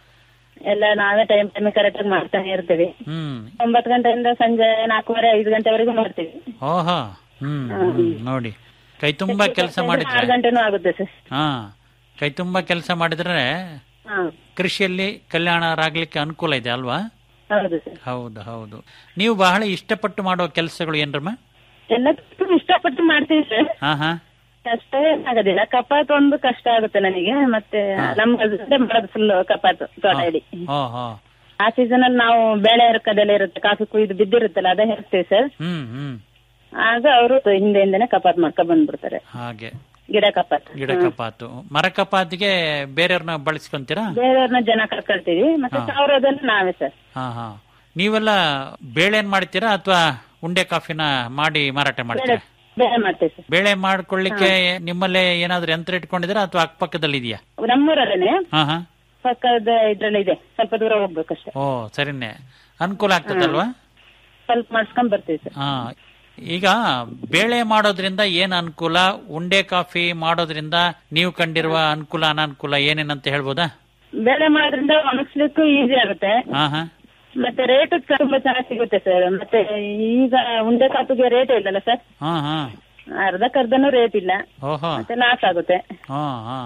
ಎಲ್ಲ ನಾವೇ ಟೈಮ್ ಟೈಮ್ ಕರೆಕ್ಟ್ ಆಗಿ ಮಾಡ್ತಾನೆ ಇರ್ತೀವಿ ಹ್ಮ್ ಒಂಬತ್ತು ಗಂಟೆಯಿಂದ ಸಂಜೆ ನಾಲ್ಕೂವರೆ ಐದು ಗಂಟೆವರೆಗೂ ಮಾಡ್ತೀವಿ ಓಹೋ ಹ್ಮ್ ಹ್ಮ್. ನೋಡಿ ಕೈ ತುಂಬಾ ಕೆಲಸ ಮಾಡಿದ್ರೆ ಆರು ಗಂಟೆನೂ ಆಗುತ್ತೆ ಸರ್ ಹಾ ಕೈ ತುಂಬಾ ಕೆಲಸ ಮಾಡಿದ್ರೆ ಹಾ ಕೃಷಿಯಲ್ಲಿ ಕಲ್ಯಾಣರಾಗ್ಲಿಕ್ಕೆ ಅನುಕೂಲ ಇದೆ ಅಲ್ವಾ ಹೌದು ಸರ್ ಹೌದು ಹೌದು ನೀವು ಬಹಳ ಇಷ್ಟಪಟ್ಟು ಮಾಡೋ ಕೆಲಸಗಳು ಏನ್ರಮ್ಮ ಎಲ್ಲ ಇಷ್ಟಪಟ್ಟು ಮಾಡ್ತೀವಿ ಸರ್ ಹಾ ಹಾ ಕಷ್ಟ ಆಗೋದಿಲ್ಲ ಕಪಾತ್ ಒಂದು ಕಷ್ಟ ಆಗುತ್ತೆ ನನಗೆ ಮತ್ತೆ ನಮ್ ಹಸ್ಬೆಂಡೇ ಮಾಡೋದು ಫುಲ್ ಕಪಾತ್ ತೋಟ ಇಡಿ ಹೋ ಹೋ ಆ ಸೀಸನ್ ಅಲ್ಲಿ ನಾವು ಬೆಳೆ ಇರಕ್ಕದೆಲ್ಲ ಇರುತ್ತೆ ಕಾಫಿ ಕುಯ್ದು ಬಿದ್ದಿರುತ್ತಲ್ಲ ಅದೇ ಹೇಳ್ತೀವಿ ಸರ್ ಹ್ಮ್ ಹ್ಮ್ ಆಗ ಅವರು ಹಿಂದೆ ಹಿಂದೆನೆ ಕಪಾತ್ ಮಾಡ್ಕೊಂಡ್ ಬಂದ್ಬಿಡ್ತಾರೆ ಹಾಗೆ ಗಿಡ ಕಪಾತ್ ಗಿಡ ಕಪಾತು ಮರ ಕಪಾತಿಗೆ ಬೇರೆಯವ್ರನ್ನ ಬಳಸ್ಕೊಂತೀರಾ ಬೇರೆಯವ್ರನ್ನ ಜನ ಕರ್ಕೊಳ್ತೀವಿ ಮತ್ತೆ ಸಾವಿರದಲ್ಲ ನಾವೇ ಸರ್ ಹಾ ಹಾ ನೀವೆಲ್ಲ ಬೇಳೆನ್ ಮಾಡ್ತೀರಾ ಅಥವಾ ಉಂಡೆ ಕಾಫಿನ ಮಾಡಿ ಮಾರಾಟ ಮಾಡ್ತೀರಾ ಬೇರೆ ಮಾಡ್ತೀವಿ ಸರ್ ಬೇಳೆ ಮಾಡ್ಕೊಳ್ಳಿಕ್ಕೆ ನಿಮ್ಮಲ್ಲೇ ಏನಾದ್ರೂ ಯಂತ್ರ ಇಟ್ಕೊಂಡಿದ್ದೀರಾ ಅಥವಾ ಅಕ್ಕಪಕ್ಕದಲ್ಲಿ ಇದೆಯಾ ನಮ್ಮೂರಲ್ಲೇನೆ ಹಾ ಹಾ ಪಕ್ಕದ ಇದ್ರಲ್ಲಿ ಇದೆ ಸ್ವಲ್ಪ ದೂರ ಹೋಗ್ಬೇಕಷ್ಟೇ ಓ ಸರಿನೇ ಅನುಕೂಲ ಆಗ್ತದಲ್ವಾ ಸ್ವಲ್ಪ ಮಾಡ್ಸ್ಕೊಂಡ್ ಬರ್ತೀವಿ ಸರ್ ಹಾ ಈಗ ಬೇಳೆ ಮಾಡೋದ್ರಿಂದ ಏನ್ ಅನುಕೂಲ ಉಂಡೆ ಕಾಫಿ ಮಾಡೋದ್ರಿಂದ ನೀವು ಕಂಡಿರುವ ಅನುಕೂಲ ಅನಾನುಕೂಲ ಏನೇನಂತ ಹೇಳ್ಬೋದಾ ಬೇಳೆ ಮಾಡೋದ್ರಿಂದ ಒಣಗಿಸ್ಲಿಕ್ಕೂ ಈಸಿ ಆಗುತ್ತೆ ಹಾ ಹಾ ಮತ್ತೆ ರೇಟ್ ತುಂಬಾ ಚೆನ್ನಾಗಿ ಸಿಗುತ್ತೆ ಸರ್ ಮತ್ತೆ ಈಗ ಉಂಡೆ ಕಾಪಿಗೆ ರೇಟ್ ಇಲ್ಲಲ್ಲ ಸರ್ ಹಾ ಹಾ ಅರ್ಧಕ್ಕರ್ಧನೂ ರೇಟ್ ಇಲ್ಲ ಓಹೋ ಮತ್ತೆ ಲಾಸ್ ಆಗುತ್ತೆ ಹಾ ಹಾ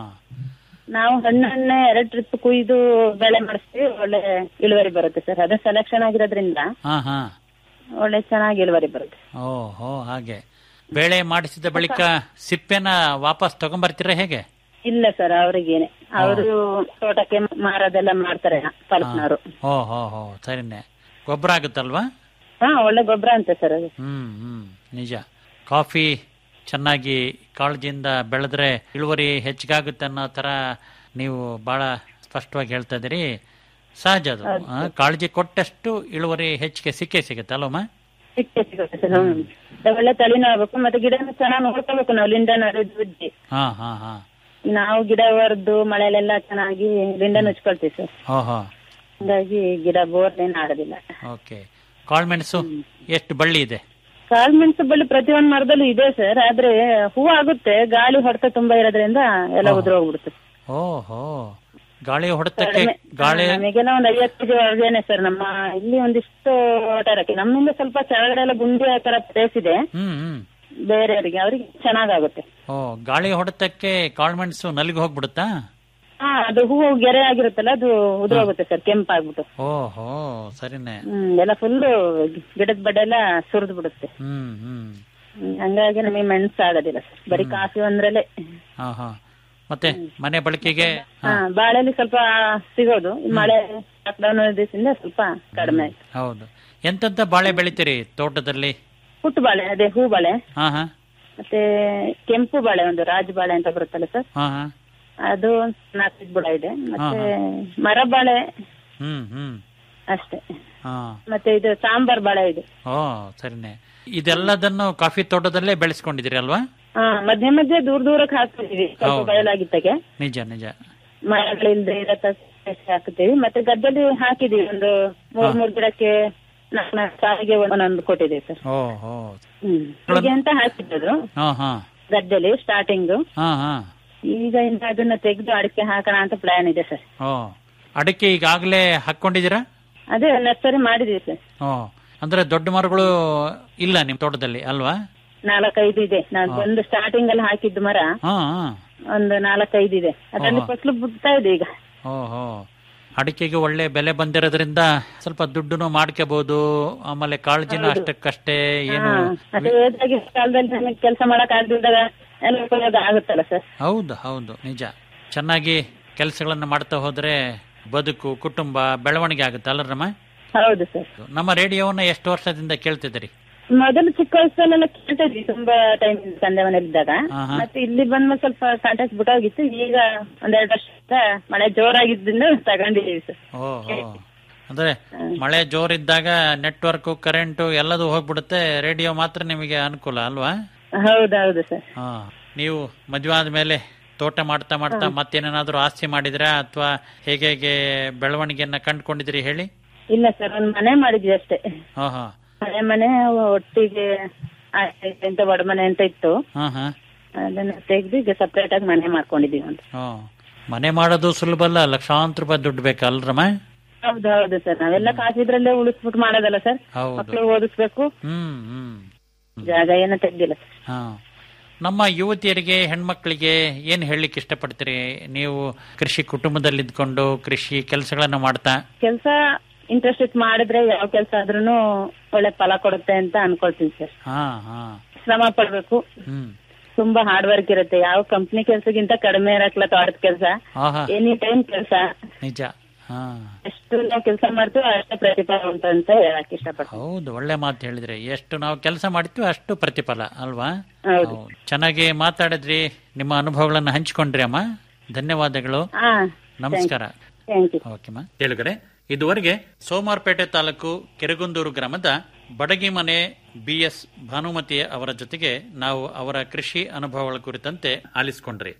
ನಾವು ಹಣ್ಣನ್ನೇ ಎರಡ್ ಟ್ರಿಪ್ ಕುಯ್ದು ಬೆಳೆ ಮಾಡಿಸ್ತೀವಿ ಒಳ್ಳೆ ಇಳುವರಿ ಬರುತ್ತೆ ಸರ್ ಅದು ಸೆಲೆಕ್ಷನ್ ಆಗಿರೋದ್ರಿಂದ ಹಾ ಹಾ ಒಳ್ಳೆ ಚೆನ್ನಾಗಿ ಇಳುವರಿ ಬರುತ್ತೆ ಓಹೋ ಹಾಗೆ ಬೇಳೆ ಮಾಡಿಸಿದ ಬಳಿಕ ಸಿಪ್ಪೆನ ವಾಪಸ್ ತಗೊಂಬರ್ತೀರಾ ಹೇಗೆ ಇಲ್ಲ ಸರ್ ಅವ್ರಿಗೇನೆ ಅವರು ತೋಟಕ್ಕೆ ಮಾರೋದೆಲ್ಲ ಮಾಡ್ತಾರೆ ಪಲ್ಪ್ನವರು ಓ ಹೋ ಹೋ ಸರಿನೆ ಗೊಬ್ಬರ ಆಗುತ್ತಲ್ವಾ ಹಾ ಒಳ್ಳೆ ಗೊಬ್ಬರ ಅಂತೆ ಸರ್ ಅದು ಹ್ಮ್ ಹ್ಮ್ ನಿಜ ಕಾಫಿ ಚೆನ್ನಾಗಿ ಕಾಳಜಿಯಿಂದ ಬೆಳೆದ್ರೆ ಇಳುವರಿ ಹೆಚ್ಚಿಗಾಗುತ್ತೆ ಅನ್ನೋ ತರ ನೀವು ಬಹಳ ಸ್ಪಷ್ಟವಾಗಿ ಹೇಳ್ತಾ ಇದ್ದೀರಿ ಸಹಜ ಅದು ಆ, ಕಾಳಜಿ ಕೊಟ್ಟಷ್ಟು ಇಳುವರಿ ಹೆಚ್ಚಿಗೆ ಸಿಕ್ಕೇ ಸಿಗುತ್ತೆ ಅಲ್ವಮ್ಮ ಸಿಕ್ಕೇ ಸಿಗುತ್ತೆ ಸರ್ ಹ್ಮ್ ಒಳ್ಳೆ ತಳಿನೂ ಆಗ್ಬೇಕು ಮತ್ತೆ ಗಿಡನ ಚೆನ್ನಾಗಿ ನೋಡ್ಕೋಬೇಕು ನಾವು ಲಿಂಡನ್ ಉಜ್ಜಿ ಹಾ ಹಾ ಹಾ ನಾವು ಗಿಡ ಹೊರದು ಮಳೆಲೆಲ್ಲ ಚೆನ್ನಾಗಿ ಲಿಂಡನ್ ಉಚ್ಕೊಳ್ತೀವಿ ಸರ್ ಓಹೋ ಹಂಗಾಗಿ ಗಿಡ ಬೋರ್ ಏನ್ ಆಗೋದಿಲ್ಲ ಓಕೆ ಕಾಳ್ಮೆಣಸು ಎಷ್ಟು ಬಳ್ಳಿ ಇದೆ ಕಾಳು ಮೆಣಸು ಬಳ್ಳಿ ಪ್ರತಿಯೊಂದು ಮರದಲ್ಲೂ ಇದೆ ಸರ್ ಆದ್ರೆ ಹೂ ಆಗುತ್ತೆ ಗಾಳಿ ಹೊಡೆತ ತುಂಬಾ ಇರೋದ್ರಿಂದ ಎಲ್ಲ ಉದುರೋಗ್ಬಿಡುತ್ತೆ ಓಹೋ ಗಾಳಿ ಹೊಡೆತಕ್ಕೆ ಗಾಳಿ ನಮಗೆಲ್ಲ ಒಂದ್ ಐವತ್ತು ಕೆಜಿ ಹೊರಗೇನೆ ಸರ್ ನಮ್ಮ ಇಲ್ಲಿ ಒಂದಿಷ್ಟು ಒಟಾರಕ್ಕೆ ನಮ್ಮಿಂದ ಸ್ವಲ್ಪ ಕೆಳಗಡೆ ಎಲ್ಲ ಗುಂಡಿ ಆ ತರ ಪ್ಲೇಸ್ ಇದೆ ಹ್ಮ್ ಹ್ಮ್ ಬೇರೆಯವರಿಗೆ ಅವ್ರಿಗೆ ಚೆನ್ನಾಗಾಗುತ್ತೆ ಓ ಗಾಳಿ ಹೊಡೆತಕ್ಕೆ ಕಾಳ್ಮೆಣಸು ನಲಿಗೆ ಹೋಗ್ಬಿಡುತ್ತಾ ಹಾ ಅದು ಹೂ ಗೆರೆ ಆಗಿರುತ್ತಲ್ಲ ಅದು ಉದುರೋಗುತ್ತೆ ಸರ್ ಕೆಂಪಾಗ್ಬಿಟ್ಟು ಓಹೋ ಸರಿನೆ ಹ್ಮ್ ಎಲ್ಲ ಫುಲ್ ಗಿಡದ ಬಡ್ಡೆ ಎಲ್ಲ ಸುರಿದು ಬಿಡುತ್ತೆ ಹ್ಮ್ ಹ್ಮ್ ಹ್ಮ್, ಹಂಗಾಗಿ ನಮಗೆ ಮೆಣಸು ಆಗೋದಿಲ್ಲ ಸರ್ ಬರೀ ಕಾಫಿ ಒಂದ್ರಲ್ಲೇ ಹಾ ಹಾ ಮತ್ತೆ ಮನೆ ಬಳಕೆಗೆ ಹಾ ಬಾಳೆಲಿ ಸ್ವಲ್ಪ ಸಿಗೋದು ಈ ಮಳೆ ಲಾಕ್ಡೌನ್ ದಿವಸದಿಂದ ಸ್ವಲ್ಪ ಕಡಿಮೆ ಆಯ್ತು ಹೌದು ಎಂತೆಂತ ಬಾಳೆ ಬೆಳಿತೀರಿ ತೋಟದಲ್ಲಿ ಪುಟ್ಟು ಬಾಳೆ ಅದೇ ಹೂ ಬಾಳೆ ಹಾ ಹಾ ಮತ್ತೆ ಕೆಂಪು ಬಾಳೆ ಒಂದು ರಾಜ ಬಾಳೆ ಅಂತ ಬರುತ್ತಲ್ಲ ಸರ್ ಹಾ ಹಾ ಅದು ನಾಲ್ಕೈದು ಬುಡ ಇದೆ ಮತ್ತೆ ಮರ ಬಾಳೆ ಹ್ಮ್ ಹ್ಮ್ ಅಷ್ಟೇ ಹಾ ಮತ್ತೆ ಇದು ಸಾಂಬಾರ್ ಬಾಳೆ ಇದೆ ಓ ಸರಿನೆ ಇದೆಲ್ಲದನ್ನು ಕಾಫಿ ತೋಟದಲ್ಲೇ ಬೆಳೆಸ್ಕೊಂಡಿದ್ದೀರಿ ಅಲ್ವಾ ಹಾ ಮಧ್ಯೆ ಮಧ್ಯೆ ದೂರ ದೂರಕ್ಕೆ ಹಾಕ್ತಿದೀವಿ ಸ್ವಲ್ಪ ಹೌದು. ಬಯಲಾಗಿತ್ತಗೆ ನಿಜ ನಿಜ ಮರಗಳಿಲ್ದೆ ಇರತ್ತ ಹಾಕ್ತಿವಿ ಮತ್ತೆ ಗದ್ದೆಲಿ ಹಾಕಿದೀವಿ ಒಂದು ಮೂರ್ ಮೂರ್ ಗಿಡಕ್ಕೆ ನಾಲ್ಕು ನಾಲ್ಕು ಸಾವಿಗೆ ಒಂದೊಂದು ಕೊಟ್ಟಿದ್ದೀವಿ ಸರ್ ಓ ಹೋ ಹ್ಮ್ ಹೀಗೆ ಅಂತ ಹಾಕಿದ್ದು ಹಾ ಹಾ ಗದ್ದೆಲಿ ಸ್ಟಾರ್ಟಿಂಗ್ ಹಾ ಹಾ ಈಗ ಇನ್ನು ಅದನ್ನ ತೆಗೆದು ಅಡಿಕೆ ಹಾಕೋಣ ಅಂತ ಪ್ಲಾನ್ ಇದೆ ಸರ್ ಓ ಅಡಿಕೆ ಈಗಾಗಲೇ ಹಾಕೊಂಡಿದ್ದೀರಾ ಅದೇ ನರ್ಸರಿ ಮಾಡಿದೀವಿ ಸರ್ ಓ ಅಂದ್ರೆ ದೊಡ್ಡ ಮರಗಳು ಇಲ್ಲ ನಿಮ್ ತೋಟದಲ್ಲಿ ಅಲ್ವಾ ನಾಲ್ಕೈದು ಇದೆ ನಾನು ಒಂದು ಸ್ಟಾರ್ಟಿಂಗ್ ಅಲ್ಲಿ ಹಾಕಿದ್ದು ಮರ ಹಾ ಹಾ ಒಂದು ನಾಲ್ಕೈದು ಇದೆ ಅದರಲ್ಲಿ ಓಹೋ. ಫಸಲು ಬಿಡ್ತಾ ಇದೆ ಈಗ ಓಹೋ ಅಡಿಕೆಗೆ ಒಳ್ಳೆ ಬೆಲೆ ಬಂದಿರೋದ್ರಿಂದ ಸ್ವಲ್ಪ ದುಡ್ಡುನು ಮಾಡ್ಕೋಬಹುದು ಆಮೇಲೆ ಕಾಳಜಿನೂ ಅಷ್ಟಕ್ಕಷ್ಟೇ ಏನು ಹಾ, ಅದೇ ಏದಾಗಿ ಕಾಲದಲ್ಲಿ ನಮಗೆ ಕೆಲಸ ಮಾಡಕ್ ಆಗದಿದ್ದಾಗ ಎಲ್ಲ ಉಪಯೋಗ ಆಗುತ್ತಲ್ಲ ಸರ್ ಹೌದು ಹೌದು ನಿಜ ಚೆನ್ನಾಗಿ ಕೆಲಸಗಳನ್ನ ಮಾಡ್ತಾ ಹೋದ್ರೆ ಬದುಕು ಕುಟುಂಬ ಬೆಳವಣಿಗೆ ಆಗುತ್ತೆ ಅಲ್ಲರಮ್ಮ ಹೌದು ಸರ್ ನಮ್ಮ ರೇಡಿಯೋವನ್ನ ಎಷ್ಟು ವರ್ಷದಿಂದ ಕೇಳ್ತಿದ್ದೀರಿ ಮೊದಲು ಚಿಕ್ಕ ವಯಸ್ಸಲ್ಲೆಲ್ಲ ಕೇಳ್ತಾ ಇದ್ವಿ ತುಂಬಾ ಟೈಮ್ ತಂದೆ ಮನೇಲಿದ್ದಾಗ ಆಹಾ. ಮತ್ತೆ ಇಲ್ಲಿ ಬಂದ್ಮೇಲೆ ಸ್ವಲ್ಪ ಕಾಂಟ್ಯಾಕ್ಟ್ ಬಿಟ್ಟೋಗಿತ್ತು ಈಗ ಒಂದೆರಡು ವರ್ಷದಿಂದ ಮಳೆ ಜೋರಾಗಿದ್ದರಿಂದ ತಗೊಂಡಿದೀವಿ ಸರ್ ಓಹೋ ಅಂದ್ರೆ ಮಳೆ ಜೋರಿದ್ದಾಗ ನೆಟ್ವರ್ಕ್ ಕರೆಂಟು ಎಲ್ಲದೂ ಹೋಗ್ಬಿಡುತ್ತೆ ರೇಡಿಯೋ ಮಾತ್ರ ನಿಮಗೆ ಅನುಕೂಲ ಅಲ್ವಾ ಹೌದೌದು ಸರ್ ಹಾ ನೀವು ಮದುವೆ ಆದ್ಮೇಲೆ ತೋಟ ಮಾಡ್ತಾ ಮಾಡ್ತಾ ಮತ್ತೇನೇನಾದ್ರೂ ಆಸ್ತಿ ಮಾಡಿದ್ರಾ ಅಥವಾ ಹೇಗೆ ಹೇಗೆ ಬೆಳವಣಿಗೆಯನ್ನ ಕಂಡುಕೊಂಡಿದ್ರಿ ಹೇಳಿ ಇಲ್ಲ ಸರ್ ಒಂದ್ ಮನೆ ಮಾಡಿದ್ವಿ ಅಷ್ಟೇ ಹಾ ಹಾ ಮನೆ ಮನೆ ಒಟ್ಟಿಗೆ ಆಯ್ತೈತೆ ಅಂತ ಒಡಮನೆ ಅಂತ ಇತ್ತು ಹಾ ಹಾ ಅದನ್ನ ತೆಗ್ದು ಈಗ ಸಪರೇಟ್ ಆಗಿ ಮನೆ ಮಾಡ್ಕೊಂಡಿದೀವಿ ಅಂತ ಹಾ ಮನೆ ಮಾಡೋದು ಸುಲಭ ಅಲ್ಲ ಲಕ್ಷಾಂತರ ರೂಪಾಯಿ ದುಡ್ಡು ಬೇಕಲ್ರಮ್ಮ ಹೌದು ಹೌದು ಸರ್ ನಾವೆಲ್ಲ ಕಾಸಿದ್ರಲ್ಲೇ ಉಳಿಸ್ಬಿಟ್ಟು ಮಾಡೋದಲ್ಲ ಸರ್ ಹೌದು ಮಕ್ಳು ಓದಿಸ್ಬೇಕು ಹ್ಮ್ ಹ್ಮ್ ಜಾಗ ಏನೋ ತೆಗ್ದಿಲ್ಲ ಸರ್ ಹಾ ನಮ್ಮ ಯುವತಿಯರಿಗೆ ಹೆಣ್ಮಕ್ಳಿಗೆ ಏನ್ ಹೇಳಲಿಕ್ಕೆ ಇಷ್ಟಪಡ್ತೀರಿ ನೀವು ಕೃಷಿ ಕುಟುಂಬದಲ್ಲಿದ್ಕೊಂಡು ಕೃಷಿ ಕೆಲಸಗಳನ್ನ ಮಾಡ್ತಾ ಕೆಲಸ ಇಂಟ್ರೆಸ್ಟ್ ಇಟ್ಟು ಮಾಡಿದ್ರೆ ಯಾವ ಕೆಲಸ ಆದ್ರೂ ಒಳ್ಳೆ ಫಲ ಕೊಡುತ್ತೆ ಅಂತ ಅನ್ಕೊಳ್ತೀನಿ ಸರ್ ಹಾ ಹಾ ಶ್ರಮ ಪಡ್ಬೇಕು ಹ್ಮ್ ತುಂಬಾ ಹಾರ್ಡ್ ವರ್ಕ್ ಇರುತ್ತೆ ಯಾವ ಕಂಪ್ನಿ ಕೆಲ್ಸಕ್ಕಿಂತ ಕಡಿಮೆ ಇರಕ್ಲ ತೋಟದ ಕೆಲಸ ಆಹಾ ಎನಿ ಟೈಮ್ ಕೆಲಸ ನಿಜ ಹಾ ಎಷ್ಟು ನಾವು ಕೆಲಸ ಮಾಡ್ತೀವೋ ಅಷ್ಟೇ ಪ್ರತಿಫಲ ಉಂಟು ಅಂತ ಹೇಳಕ್ ಇಷ್ಟಪಡ್ತೀನಿ ಹೌದು ಒಳ್ಳೆ ಮಾತು ಹೇಳಿದ್ರಿ ಎಷ್ಟು ನಾವು ಕೆಲಸ ಮಾಡ್ತೀವಿ ಅಷ್ಟು ಪ್ರತಿಫಲ ಅಲ್ವಾ ಹೌದು ಹೌದು. ಚೆನ್ನಾಗಿ ಮಾತಾಡಿದ್ರಿ ನಿಮ್ಮ ಅನುಭವಗಳನ್ನ ಹಂಚಿಕೊಂಡ್ರಿ ಅಮ್ಮ ಧನ್ಯವಾದಗಳು ಹಾ ನಮಸ್ಕಾರ ಥ್ಯಾಂಕ್ ಯು ಓಕೆಮ್ಮ ಕೇಳುಗರೆ ಇದುವರೆಗೆ ಸೋಮಾರ್ಪೇಟೆ ತಾಲೂಕು ಕೆರಗುಂದೂರು ಗ್ರಾಮದ ಬಡಗಿ ಮನೆ ಬಿಎಸ್ ಭಾನುಮತಿ ಅವರ ಜೊತೆಗೆ ನಾವು ಅವರ ಕೃಷಿ ಅನುಭವಗಳ ಕುರಿತಂತೆ ಆಲಿಸಿಕೊಂಡ್ರಿ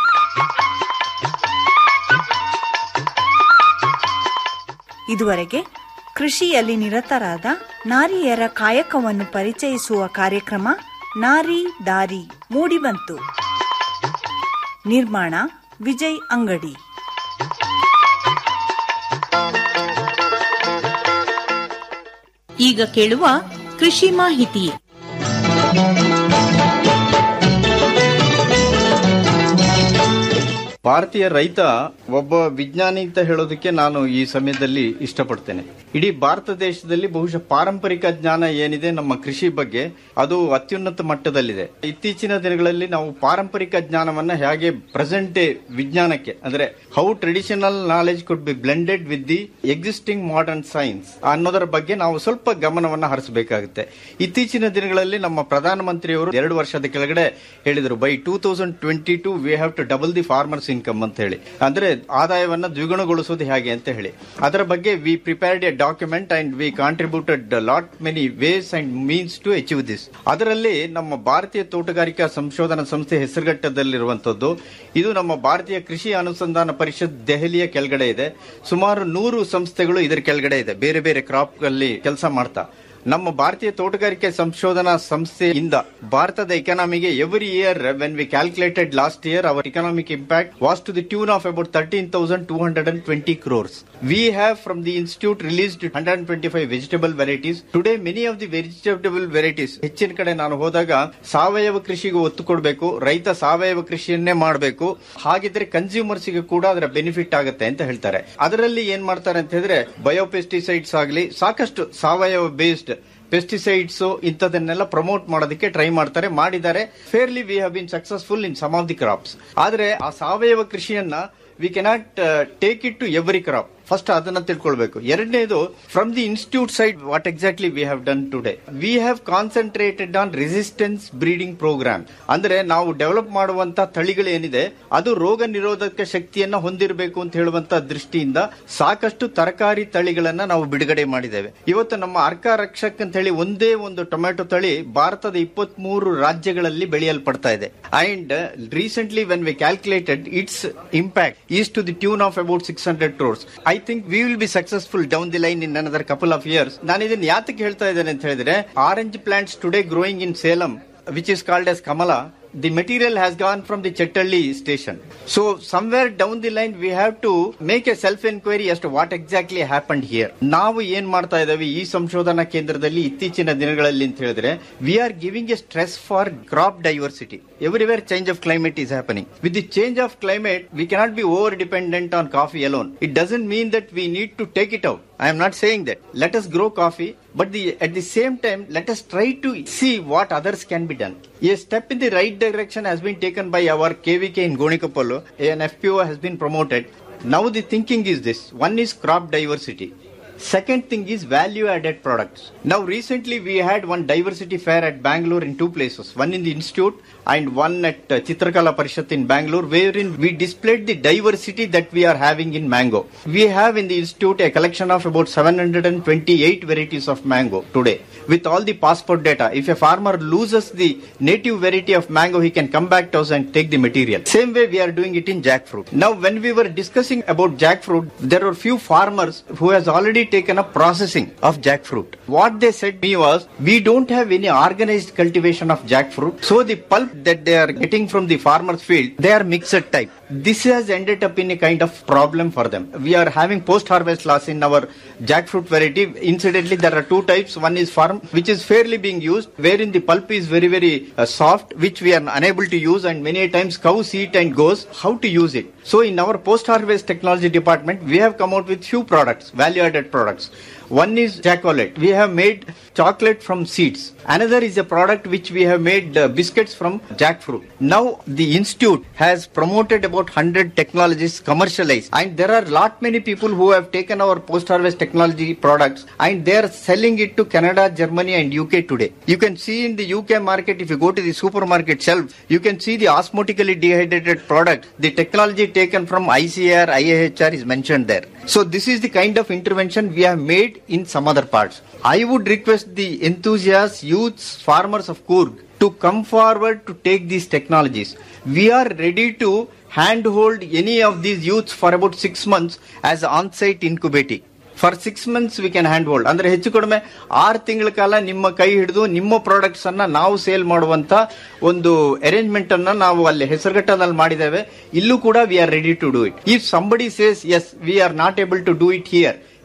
ಇದುವರೆಗೆ ಕೃಷಿಯಲ್ಲಿ ನಿರತರಾದ ನಾರಿಯರ ಕಾಯಕವನ್ನು ಪರಿಚಯಿಸುವ ಕಾರ್ಯಕ್ರಮ ನಾರಿ ದಾರಿ ಮೂಡಿಬಂತು ನಿರ್ಮಾಣ ವಿಜಯ್ ಅಂಗಡಿ ಈಗ ಕೇಳುವ ಕೃಷಿ ಮಾಹಿತಿ ಭಾರತೀಯ ರೈತ ಒಬ್ಬ ವಿಜ್ಞಾನಿ ಅಂತ ಹೇಳೋದಕ್ಕೆ ನಾನು ಈ ಸಮಯದಲ್ಲಿ ಇಷ್ಟಪಡ್ತೇನೆ ಇಡೀ ಭಾರತ ದೇಶದಲ್ಲಿ ಬಹುಶಃ ಪಾರಂಪರಿಕ ಜ್ಞಾನ ಏನಿದೆ ನಮ್ಮ ಕೃಷಿ ಬಗ್ಗೆ ಅದು ಅತ್ಯುನ್ನತ ಮಟ್ಟದಲ್ಲಿದೆ ಇತ್ತೀಚಿನ ದಿನಗಳಲ್ಲಿ ನಾವು ಪಾರಂಪರಿಕ ಜ್ಞಾನವನ್ನ ಹೇಗೆ ಪ್ರೆಸೆಂಟ್ ಡೇ ವಿಜ್ಞಾನಕ್ಕೆ ಅಂದ್ರೆ how traditional knowledge could be blended with the existing modern science ಅನ್ನೋದರ ಬಗ್ಗೆ ನಾವು ಸ್ವಲ್ಪ ಗಮನವನ್ನ ಹರಿಸಬೇಕಾಗುತ್ತೆ ಇತ್ತೀಚಿನ ದಿನಗಳಲ್ಲಿ ನಮ್ಮ ಪ್ರಧಾನಮಂತ್ರಿಯವರು ಎರಡು ವರ್ಷದ ಕೆಳಗಡೆ ಹೇಳಿದರು by two thousand twenty two we have to double the farmers income ಅಂತ ಹೇಳಿ ಅಂದ್ರೆ ಆದಾಯವನ್ನ ದ್ವಿಗುಣಗೊಳಿಸೋದು ಹೇಗೆ ಅಂತ ಹೇಳಿ ಅದರ ಬಗ್ಗೆ we prepared a document and we contributed lot many ways and means to achieve this ಅದರಲ್ಲಿ ನಮ್ಮ ಭಾರತೀಯ ತೋಟಗಾರಿಕಾ ಸಂಶೋಧನಾ ಸಂಸ್ಥೆ ಹೆಸರುಘಟ್ಟದಲ್ಲಿರುವಂತದ್ದು ಇದು ನಮ್ಮ ಭಾರತೀಯ ಕೃಷಿ ಅನುಸಂಧಾನ ಪರಿಷತ್ ದೆಹಲಿಯ ಕೆಳಗಡೆ ಇದೆ ಸುಮಾರು ನೂರು ಸಂಸ್ಥೆಗಳು ಇದರ ಕೆಳಗಡೆ ಇದೆ ಬೇರೆ ಬೇರೆ ಕ್ರಾಪ್ ಅಲ್ಲಿ ಕೆಲಸ ಮಾಡ್ತಾ ನಮ್ಮ ಭಾರತೀಯ ತೋಟಗಾರಿಕೆ ಸಂಶೋಧನಾ ಸಂಸ್ಥೆಯಿಂದ ಭಾರತದ ಎಕಾನಮಿಗೆ every year when we calculated last year our economic impact was to the tune of about thirteen thousand two hundred and twenty crores we have from the institute released hundred and twenty five vegetable varieties today many of the vegetable varieties ಹೆಚ್ಚಿನ ಕಡೆ ನಾನು ಹೋದಾಗ ಸಾವಯವ ಕೃಷಿಗೆ ಒತ್ತು ಕೊಡಬೇಕು ರೈತ ಸಾವಯವ ಕೃಷಿಯನ್ನೇ ಮಾಡಬೇಕು ಹಾಗಿದ್ರೆ ಕನ್ಸ್ಯೂಮರ್ಸ್ ಗೆ ಕೂಡ ಅದರ ಬೆನಿಫಿಟ್ ಆಗುತ್ತೆ ಅಂತ ಹೇಳ್ತಾರೆ ಅದರಲ್ಲಿ ಏನ್ ಮಾಡ್ತಾರೆ ಅಂತ ಹೇಳಿದ್ರೆ ಬಯೋಪೆಸ್ಟಿಸೈಡ್ಸ್ ಆಗಲಿ ಸಾಕಷ್ಟು ಸಾವಯವ ಬೇಸ್ಡ್ ಪೆಸ್ಟಿಸೈಡ್ಸ್ ಇಂಥದನ್ನೆಲ್ಲ ಪ್ರಮೋಟ್ ಮಾಡೋದಕ್ಕೆ ಟ್ರೈ ಮಾಡ್ತಾರೆ ಮಾಡಿದ್ದಾರೆ fairly we have been successful in some of the crops ಆದ್ರೆ ಆ ಸಾವಯವ ಕೃಷಿಯನ್ನ we cannot take it to every crop first ಅದನ್ನ ತಿಳ್ಕೊಳ್ಬೇಕು ಎರಡನೇದು from the institute side what exactly we have done today we have concentrated on resistance breeding programme ಅಂದ್ರೆ ನಾವು ಡೆವಲಪ್ ಮಾಡುವಂತ ತಳಿಗಳು ಏನಿದೆ ಅದು ರೋಗ ನಿರೋಧಕ ಶಕ್ತಿಯನ್ನ ಹೊಂದಿರಬೇಕು ಅಂತ ಹೇಳುವಂತ ದೃಷ್ಟಿಯಿಂದ ಸಾಕಷ್ಟು ತರಕಾರಿ ತಳಿಗಳನ್ನ ನಾವು ಬಿಡುಗಡೆ ಮಾಡಿದ್ದೇವೆ ಇವತ್ತು ನಮ್ಮ ಅರ್ಕ ರಕ್ಷಕ್ ಅಂತ ಹೇಳಿ ಒಂದೇ ಒಂದು ಟೊಮ್ಯಾಟೊ ತಳಿ ಭಾರತದ ಇಪ್ಪತ್ತ್ ಮೂರು ರಾಜ್ಯಗಳಲ್ಲಿ ಬೆಳೆಯಲ್ಪಡ್ತಾ ಇದೆ and recently when we calculated its impact is to the tune of about six hundred crores I think we will be successful down the line in another couple of years ನಾನು ಇದನ್ನ ಯಾತಕ್ಕೆ ಹೇಳ್ತಾ ಇದ್ದೇನೆ ಅಂತ ಹೇಳಿದ್ರೆ orange plants today growing in Salem which is called as Kamala the material has gone from the Chettalli station. So somewhere down the line we have to make a self inquiry as to what exactly happened here. ನಾವು ಏನ್ ಮಾಡ್ತಾ ಇದ್ದೇವೆ ಈ ಸಂಶೋಧನಾ ಕೇಂದ್ರದಲ್ಲಿ ಇತ್ತೀಚಿನ ದಿನಗಳಲ್ಲಿ ಅಂತ ಹೇಳಿದ್ರೆ we are giving a stress for crop diversity everywhere change of climate is happening. With the change of climate, we cannot be over dependent on coffee alone. It doesn't mean that we need to take it out. I am not saying that. Let us grow coffee, but the, at the same time, let us try to see what others can be done. A step in the right direction has been taken by our KVK in Gonikapallu. An FPO has been promoted. Now the thinking is this. One is crop diversity. Second thing is value added products. Now recently we had one diversity fair at Bangalore in two places, one in the institute and one at uh, Chitrakala Parishat in Bangalore wherein we displayed the diversity that we are having in mango. We have in the institute a collection of about 728 varieties of mango today with all the passport data. If a farmer loses the native variety of mango, he can come back to us and take the material. Same way we are doing it in jackfruit. Now when we were discussing about jackfruit, there were few farmers who has already taken up processing of jackfruit. What they said me was, we don't have any organized cultivation of jackfruit. So the pulp that they are getting from the farmer's field, they are mixed type. This has ended up in a kind of problem for them. We are having post-harvest loss in our jackfruit variety. Incidentally, there are two types. One is farm, which is fairly being used, wherein the pulp is very, very uh, soft, which we are unable to use, and many a times cows eat and goes. How to use it? So in our post-harvest technology department, we have come out with few products, value-added products. One is Jackolet. We have made chocolate from seeds. Another is a product which we have made uh, biscuits from jackfruit. Now the institute has promoted about 100 technologies commercialized and there are lot many people who have taken our post-harvest technology products and they are selling it to Canada, Germany and UK today. You can see in the UK market if you go to the supermarket shelf, you can see the osmotically dehydrated product. The technology taken from ICR, IAHR is mentioned there. So this is the kind of intervention we have made in some other parts. I would request the enthusiasts, youths, farmers of Coorg to come forward to take these technologies. We are ready to handhold any of these youths for about six months as on-site incubating. For six months we can hand hold ಅಂದ್ರೆ ಹೆಚ್ಚು ಕಡಿಮೆ ಆರು ತಿಂಗಳ ಕಾಲ ನಿಮ್ಮ ಕೈ ಹಿಡಿದು ನಿಮ್ಮ ಪ್ರಾಡಕ್ಟ್ಸ್ ಅನ್ನ ನಾವು ಸೇಲ್ ಮಾಡುವಂತ ಒಂದು ಅರೇಂಜ್ಮೆಂಟ್ ಅನ್ನ ನಾವು ಅಲ್ಲಿ ಹೆಸರುಘಟ್ಟದಲ್ಲಿ ಮಾಡಿದ್ದೇವೆ ಇಲ್ಲೂ ಕೂಡ we are ready to do it if somebody says as we are not able to do it here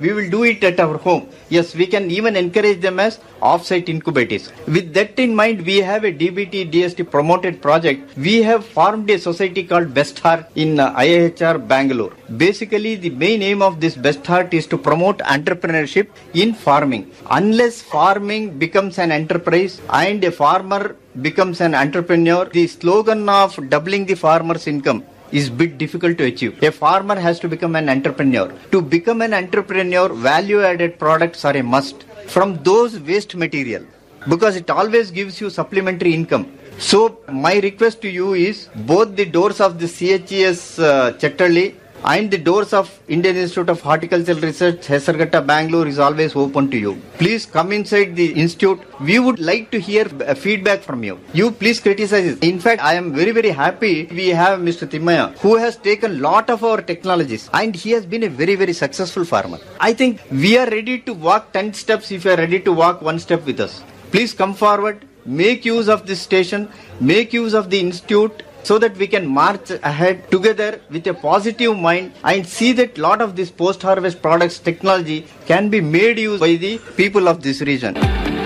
we will do it at our home. Yes, we can even encourage them as off-site incubators. With that in mind, we have a DBT DST promoted project. We have formed a society called Best Heart in uh, IIHR Bangalore. Basically, the main aim of this Best Heart is to promote entrepreneurship in farming. Unless farming becomes an enterprise and a farmer becomes an entrepreneur, the slogan of doubling the farmer's income is bit difficult to achieve. A farmer has to become an entrepreneur. To become an entrepreneur, value added products are a must from those waste material because it always gives you supplementary income. So my request to you is both the doors of the CHES uh, Chettalli and the doors of Indian Institute of Horticultural Research, Hesarghatta, Bangalore is always open to you. Please come inside the institute. We would like to hear uh, feedback from you. You please criticize it. In fact, I am very, very happy we have Mr. Timaya who has taken lot of our technologies and he has been a very, very successful farmer. I think we are ready to walk 10 steps if you are ready to walk one step with us. Please come forward, make use of this station, make use of the institute so that we can march ahead together with a positive mind and see that lot of this post harvest products technology can be made use by the people of this region.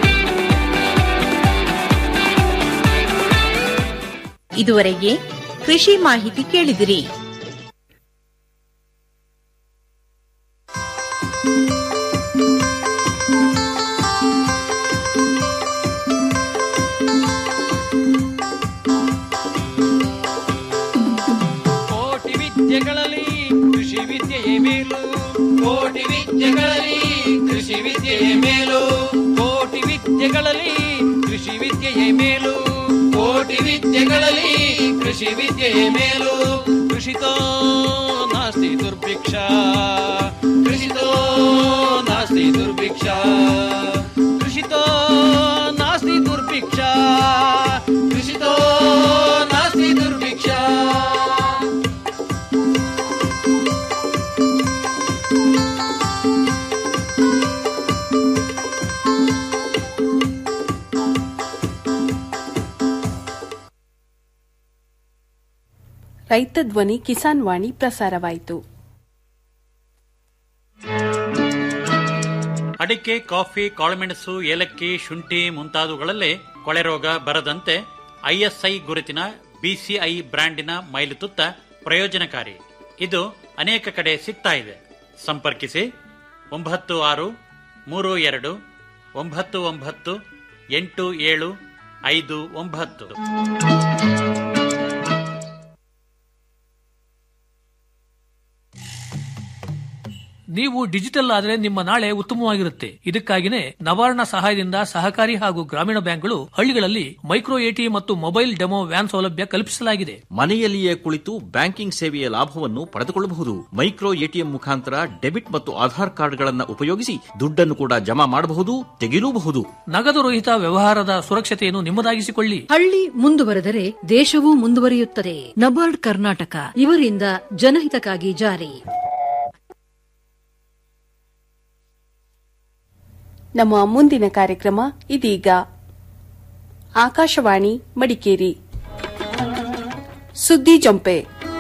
ಇದುವರೆಗೆ ಕೃಷಿ ಮಾಹಿತಿ ಕೇಳಿದಿರಿ ಕೋಟಿ ವಿದ್ಯೆಗಳಲ್ಲಿ ಕೃಷಿ ವಿದ್ಯೆಯೇ ಮೇಲು ಕೋಟಿ ವಿದ್ಯೆಗಳಲ್ಲಿ ಕೃಷಿ ವಿದ್ಯೆಯೇ ಮೇಲು ಕೋಟಿ ವಿದ್ಯೆಗಳಲ್ಲಿ ಕೃಷಿ ವಿದ್ಯೆಯೇ ಮೇಲು ಕೋಟಿ ವಿದ್ಯೆಗಳಲ್ಲಿ ಕೃಷಿ ವಿದ್ಯೆಯೇ ಮೇಲು ಕೃಷಿತೋ ನಾಸ್ತಿ ದುರ್ಭಿಕ್ಷ ಕೃಷಿತೋ ನಾಸ್ತಿ ದುರ್ಭಿಕ್ಷ ಕೃಷಿತೋ ನಾಸ್ತಿ ದುರ್ಭಿಕ್ಷ ಕೃಷಿತೋ ನಾಸ್ತಿ ದುರ್ಭಿಕ್ಷ ರೈತ ಧ್ವನಿ ಕಿಸಾನ್ ವಾಣಿ ಪ್ರಸಾರವಾಯಿತು ಅಡಿಕೆ ಕಾಫಿ ಕಾಳುಮೆಣಸು ಏಲಕ್ಕಿ ಶುಂಠಿ ಮುಂತಾದವುಗಳಲ್ಲೇ ಕೊಳೆ ರೋಗ ಬರದಂತೆ ಐಎಸ್ಐ ಗುರುತಿನ ಬಿಸಿಐ ಬ್ರ್ಯಾಂಡಿನ ಮೈಲುತುತ್ತ ಪ್ರಯೋಜನಕಾರಿ ಇದು ಅನೇಕ ಕಡೆ ಸಿಗ್ತಾ ಇದೆ ಸಂಪರ್ಕಿಸಿ ಒಂಬತ್ತು ಆರು ಮೂರು ಎರಡು ಒಂಬತ್ತು ಒಂಬತ್ತು ಎಂಟು ಏಳು ಐದು ಒಂಬತ್ತು ನೀವು ಡಿಜಿಟಲ್ ಆದರೆ ನಿಮ್ಮ ನಾಳೆ ಉತ್ತಮವಾಗಿರುತ್ತೆ ಇದಕ್ಕಾಗಿನೇ ನವಾರ್ಣ ಸಹಾಯದಿಂದ ಸಹಕಾರಿ ಹಾಗೂ ಗ್ರಾಮೀಣ ಬ್ಯಾಂಕ್ಗಳು ಹಳ್ಳಿಗಳಲ್ಲಿ ಮೈಕ್ರೋ ಎಟಿಎಂ ಮತ್ತು ಮೊಬೈಲ್ ಡೆಮೋ ವ್ಯಾನ್ ಸೌಲಭ್ಯ ಕಲ್ಪಿಸಲಾಗಿದೆ ಮನೆಯಲ್ಲಿಯೇ ಕುಳಿತು ಬ್ಯಾಂಕಿಂಗ್ ಸೇವೆಯ ಲಾಭವನ್ನು ಪಡೆದುಕೊಳ್ಳಬಹುದು ಮೈಕ್ರೋ ಎಟಿಎಂ ಮುಖಾಂತರ ಡೆಬಿಟ್ ಮತ್ತು ಆಧಾರ್ ಕಾರ್ಡ್ಗಳನ್ನು ಉಪಯೋಗಿಸಿ ದುಡ್ಡನ್ನು ಕೂಡ ಜಮಾ ಮಾಡಬಹುದು ತೆಗೆಯಲೂಬಹುದು ನಗದು ರಹಿತ ವ್ಯವಹಾರದ ಸುರಕ್ಷತೆಯನ್ನು ನಿಮ್ಮದಾಗಿಸಿಕೊಳ್ಳಿ ಹಳ್ಳಿ ಮುಂದುವರೆದರೆ ದೇಶವೂ ಮುಂದುವರಿಯುತ್ತದೆ ನಬಾರ್ಡ್ ಕರ್ನಾಟಕ ಇವರಿಂದ ಜನಹಿತಕ್ಕಾಗಿ ಜಾರಿ ನಮ್ಮ ಮುಂದಿನ ಕಾರ್ಯಕ್ರಮ ಇದೀಗ ಆಕಾಶವಾಣಿ ಮಡಿಕೇರಿ ಸುದ್ದಿ ಜಂಪೆ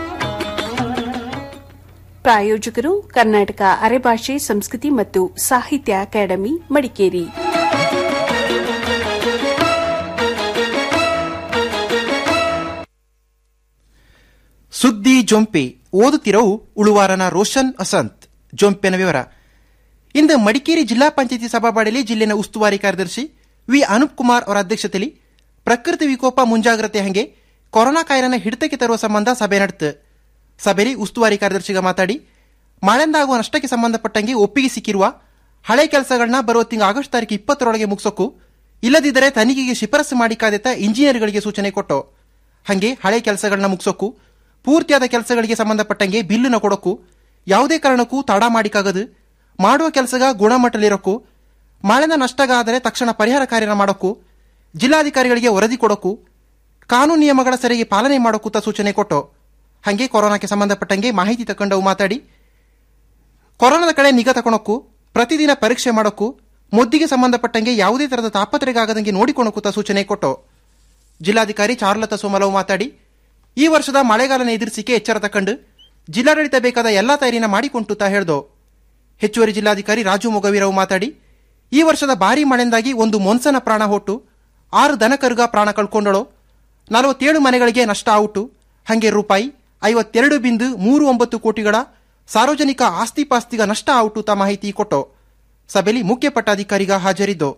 ಪ್ರಾಯೋಜಕರು ಕರ್ನಾಟಕ ಅರೆಭಾಷೆ ಸಂಸ್ಕೃತಿ ಮತ್ತು ಸಾಹಿತ್ಯ ಅಕಾಡೆಮಿ ಮಡಿಕೇರಿ ಸುದ್ದಿ ಜೊಂಪೆ ಓದುತ್ತಿರವು ಉಳುವಾರನ ರೋಷನ್ ಅಸಂತ್ ಜೊಂಪೆನ ವಿವರ ಇಂದು ಮಡಿಕೇರಿ ಜಿಲ್ಲಾ ಪಂಚಾಯತಿ ಸಭಾಬಾಡಲಿ ಜಿಲ್ಲೆನ ಉಸ್ತುವಾರಿ ಕಾರ್ಯದರ್ಶಿ ವಿ ಅನೂಪ್ ಕುಮಾರ್ ಅವರ ಅಧ್ಯಕ್ಷತೆಯಲ್ಲಿ ಪ್ರಕೃತಿ ವಿಕೋಪ ಮುಂಜಾಗ್ರತೆ ಹಂಗೆ ಕೊರೋನಾ ಕಾಯಿಲೆನ ಹಿಡಿತಕ್ಕೆ ತರುವ ಸಂಬಂಧ ಸಭೆ ನಡೆತು ಸಭೆಯಲ್ಲಿ ಉಸ್ತುವಾರಿ ಕಾರ್ಯದರ್ಶಿಗ ಮಾತಾಡಿ ಮಳೆಯಿಂದಾಗುವ ನಷ್ಟಕ್ಕೆ ಸಂಬಂಧಪಟ್ಟಂಗೆ ಒಪ್ಪಿಗೆ ಸಿಕ್ಕಿರುವ ಹಳೆ ಕೆಲಸಗಳನ್ನ ಬರುವ ತಿಂಗಳ ಆಗಸ್ಟ್ ತಾರೀಕು ಇಪ್ಪತ್ತರೊಳಗೆ ಮುಗಿಸೋಕು ಇಲ್ಲದಿದ್ದರೆ ತನಿಖೆಗೆ ಶಿಫಾರಸು ಮಾಡಿ ಕಾದಿತ್ತ ಇಂಜಿನಿಯರ್ಗಳಿಗೆ ಸೂಚನೆ ಕೊಟ್ಟು ಹಂಗೆ ಹಳೆ ಕೆಲಸಗಳನ್ನ ಮುಗಿಸೋಕು ಪೂರ್ತಿಯಾದ ಕೆಲಸಗಳಿಗೆ ಸಂಬಂಧಪಟ್ಟಂಗೆ ಬಿಲ್ಲುನ ಕೊಡೋಕು ಯಾವುದೇ ಕಾರಣಕ್ಕೂ ತಡ ಮಾಡಿಕಾಗದು ಮಾಡುವ ಕೆಲಸಗ ಗುಣಮಟ್ಟಲಿರೋಕು ಮಳೆನ ನಷ್ಟಗಾದರೆ ತಕ್ಷಣ ಪರಿಹಾರ ಕಾರ್ಯನ ಮಾಡೋಕು ಜಿಲ್ಲಾಧಿಕಾರಿಗಳಿಗೆ ವರದಿ ಕೊಡೋಕು ಕಾನೂನು ನಿಯಮಗಳ ಸರಿಗೆ ಪಾಲನೆ ಮಾಡೋಕೂತ ಸೂಚನೆ ಕೊಟ್ಟು ಹಂಗೆ ಕೊರೋನಾಕ್ಕೆ ಸಂಬಂಧಪಟ್ಟಂಗೆ ಮಾಹಿತಿ ತಕೊಂಡವು ಮಾತಾಡಿ ಕೊರೋನಾದ ಕಡೆ ನಿಗಾ ತಕೊಳಕ್ಕೂ ಪ್ರತಿದಿನ ಪರೀಕ್ಷೆ ಮಾಡೋಕ್ಕೂ ಮೊದ್ದಿಗೆ ಸಂಬಂಧಪಟ್ಟಂಗೆ ಯಾವುದೇ ತರಹದ ತಾಪತ್ರೆಗಾಗದಂಗೆ ನೋಡಿಕೊಳ್ಳೋಕೂತ ಸೂಚನೆ ಕೊಟ್ಟು ಜಿಲ್ಲಾಧಿಕಾರಿ ಚಾರುಲತಾ ಸೋಮಲವು ಮಾತಾಡಿ ಈ ವರ್ಷದ ಮಳೆಗಾಲನ ಎದುರಿಸಿಕೆ ಎಚ್ಚರ ತಕೊಂಡು ಜಿಲ್ಲಾಡಳಿತ ಬೇಕಾದ ಎಲ್ಲಾ ತಯಾರಿನ ಮಾಡಿಕೊಂಟುತ್ತಾ ಹೇಳ್ದೋ ಹೆಚ್ಚುವರಿ ಜಿಲ್ಲಾಧಿಕಾರಿ ರಾಜು ಮೊಗವೀರವು ಮಾತಾಡಿ ಈ ವರ್ಷದ ಭಾರೀ ಮಳೆಯಿಂದಾಗಿ ಒಂದು ಮೊನ್ಸನ ಪ್ರಾಣ ಹೊಟ್ಟು ಆರು ದನಕರುಗ ಪ್ರಾಣ ಕಳ್ಕೊಂಡಳು ನಲವತ್ತೇಳು ಮನೆಗಳಿಗೆ ನಷ್ಟ ಆವುಟು ಹಂಗೆ ರೂಪಾಯಿ ಐವತ್ತೆರಡು ಬಿಂದು ಮೂರು ಒಂಬತ್ತು ಕೋಟಿಗಳ ಸಾರ್ವಜನಿಕ ಆಸ್ತಿ ಪಾಸ್ತಿಗ ನಷ್ಟ ಆವುಟು ತ ಮಾಹಿತಿ ಕೊಟ್ಟು ಸಭೆಯಲ್ಲಿ ಮುಖ್ಯ ಪಟ್ಟಾಧಿಕಾರಿಗ ಹಾಜರಿದ್ದು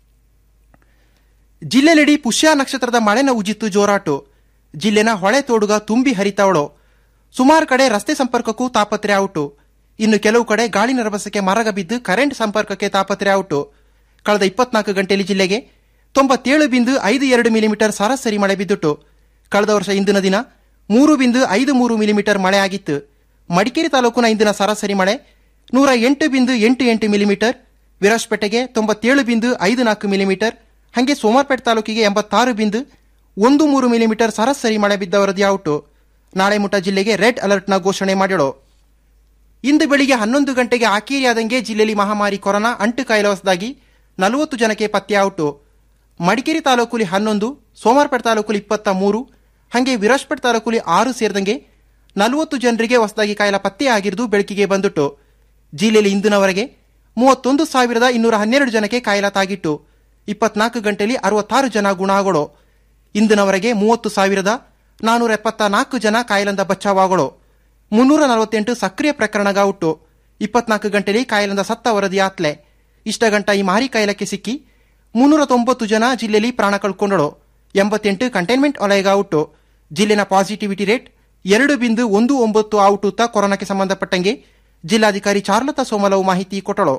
ಜಿಲ್ಲೆಲೆಡಿ ಪುಷ್ಯ ನಕ್ಷತ್ರದ ಮಳೆನ ಉಜಿತ್ತು ಜೋರಾಟು ಜಿಲ್ಲೆನ ಹೊಳೆ ತೋಡುಗ ತುಂಬಿ ಹರಿತಾವಳು ಸುಮಾರು ಕಡೆ ರಸ್ತೆ ಸಂಪರ್ಕಕ್ಕೂ ತಾಪತ್ರೆ ಔಟು ಇನ್ನು ಕೆಲವು ಕಡೆ ಗಾಳಿ ನರಭಸಕ್ಕೆ ಮರಗ ಬಿದ್ದು ಕರೆಂಟ್ ಸಂಪರ್ಕಕ್ಕೆ ತಾಪತ್ರೆ ಔಟು ಕಳೆದ ಇಪ್ಪತ್ನಾಲ್ಕು ಗಂಟೆಯಲ್ಲಿ ಜಿಲ್ಲೆಗೆ ತೊಂಬತ್ತೇಳು ಬಿಂದು ಐದು ಎರಡು ಮಿಲಿಮೀಟರ್ ಸರಾಸರಿ ಮಳೆ ಬಿದ್ದುಟ್ಟು ಕಳೆದ ವರ್ಷ ಇಂದಿನ ದಿನ ಮೂರು ಬಿಂದು ಐದು ಮೂರು ಮಿಲಿಮೀಟರ್ ಮಳೆ ಆಗಿತ್ತು ಮಡಿಕೇರಿ ತಾಲೂಕಿನ ಇಂದಿನ ಸರಾಸರಿ ಮಳೆ ನೂರ ಎಂಟು ಬಿಂದು ಎಂಟು ಎಂಟು ಮಿಲಿಮೀಟರ್ ವಿರಾಜ್ಪೇಟೆಗೆ ತೊಂಬತ್ತೇಳು ಬಿಂದು ಐದು ನಾಲ್ಕು ಮಿಲಿಮೀಟರ್ ಹಾಗೆ ಸೋಮವಾರಪೇಟೆ ತಾಲೂಕಿಗೆ ಎಂಬತ್ತಾರು ಬಿಂದು ಒಂದು ಮೂರು ಮಿಲಿಮೀಟರ್ ಸರಾಸರಿ ಮಳೆ ಬಿದ್ದ ವರದಿ ಔಟು ನಾಳೆ ಮುಟ ಜಿಲ್ಲೆಗೆ ರೆಡ್ ಅಲರ್ಟ್ನ ಘೋಷಣೆ ಮಾಡಿಳು ಇಂದು ಬೆಳಿಗ್ಗೆ ಹನ್ನೊಂದು ಗಂಟೆಗೆ ಆಕೇರಿಯಾದಂಗೆ ಜಿಲ್ಲೆಯಲ್ಲಿ ಮಹಾಮಾರಿ ಕೊರೋನಾ ಅಂಟು ಕಾಯಿಲೆ ಹೊಸದಾಗಿ ನಲವತ್ತು ಜನಕ್ಕೆ ಪತ್ತೆ ಔಟು ಮಡಿಕೇರಿ ತಾಲೂಕುಲಿ ಹನ್ನೊಂದು ಸೋಮವಾರಪೇಟೆ ತಾಲೂಕುಲಿ ಇಪ್ಪತ್ತ ಮೂರು ಹಾಗೆ ವಿರಾಜ್ಪೇಟೆ ತಾಲೂಕುಲಿ ಆರು ಸೇರಿದಂಗೆ ನಲವತ್ತು ಜನರಿಗೆ ಹೊಸದಾಗಿ ಕಾಯಿಲೆ ಪತ್ತೆಯಾಗಿರುವುದು ಬೆಳಕಿಗೆ ಬಂದುಟ್ಟು ಜಿಲ್ಲೆಯಲ್ಲಿ ಇಂದಿನವರೆಗೆ ಮೂವತ್ತೊಂದು ಸಾವಿರದ ಇನ್ನೂರ ಹನ್ನೆರಡು ಜನಕ್ಕೆ ಕಾಯಿಲೆ ತಾಗಿಟ್ಟು ಇಪ್ಪತ್ನಾಲ್ಕು ಗಂಟೆಯಲ್ಲಿ ಅರವತ್ತಾರು ಜನ ಗುಣ ಆಗೋಳು ಇಂದಿನವರೆಗೆ ಮೂವತ್ತು ಸಾವಿರದ ನಾನೂರ ಎಪ್ಪತ್ತ ನಾಲ್ಕು ಜನ ಕಾಯಿಲೆಂದ ಬಚಾವಾಗೋಳು ಮುನ್ನೂರ ನಲವತ್ತೆಂಟು ಸಕ್ರಿಯ ಪ್ರಕರಣಗ ಉಟ್ಟು ಇಪ್ಪತ್ನಾಲ್ಕು ಗಂಟೆಯಲ್ಲಿ ಕಾಯಿಲೆಂದ ಸತ್ತ ವರದಿ ಆತ್ಲೆ ಇಷ್ಟ ಗಂಟ ಈ ಮಾರಿ ಕಾಯಿಲೆಕ್ಕೆ ಸಿಕ್ಕಿ ಮುನ್ನೂರ ತೊಂಬತ್ತು ಜನ ಜಿಲ್ಲೆಯಲ್ಲಿ ಪ್ರಾಣ ಕಳ್ಕೊಂಡಳು ಎಂಬತ್ತೆಂಟು ಕಂಟೈನ್ಮೆಂಟ್ ವಲಯಗ ಔಟು ಜಿಲ್ಲೆನ ಪಾಸಿಟಿವಿಟಿ ರೇಟ್ ಎರಡು ಬಿಂದು ಒಂದು ಒಂಬತ್ತು ಔಟುತ್ತ ಕೊರೋನಾಕ್ಕೆ ಸಂಬಂಧಪಟ್ಟಂಗೆ ಜಿಲ್ಲಾಧಿಕಾರಿ ಚಾರ್ಲತಾ ಸೋಮಲವು ಮಾಹಿತಿ ಕೊಟ್ಟಳು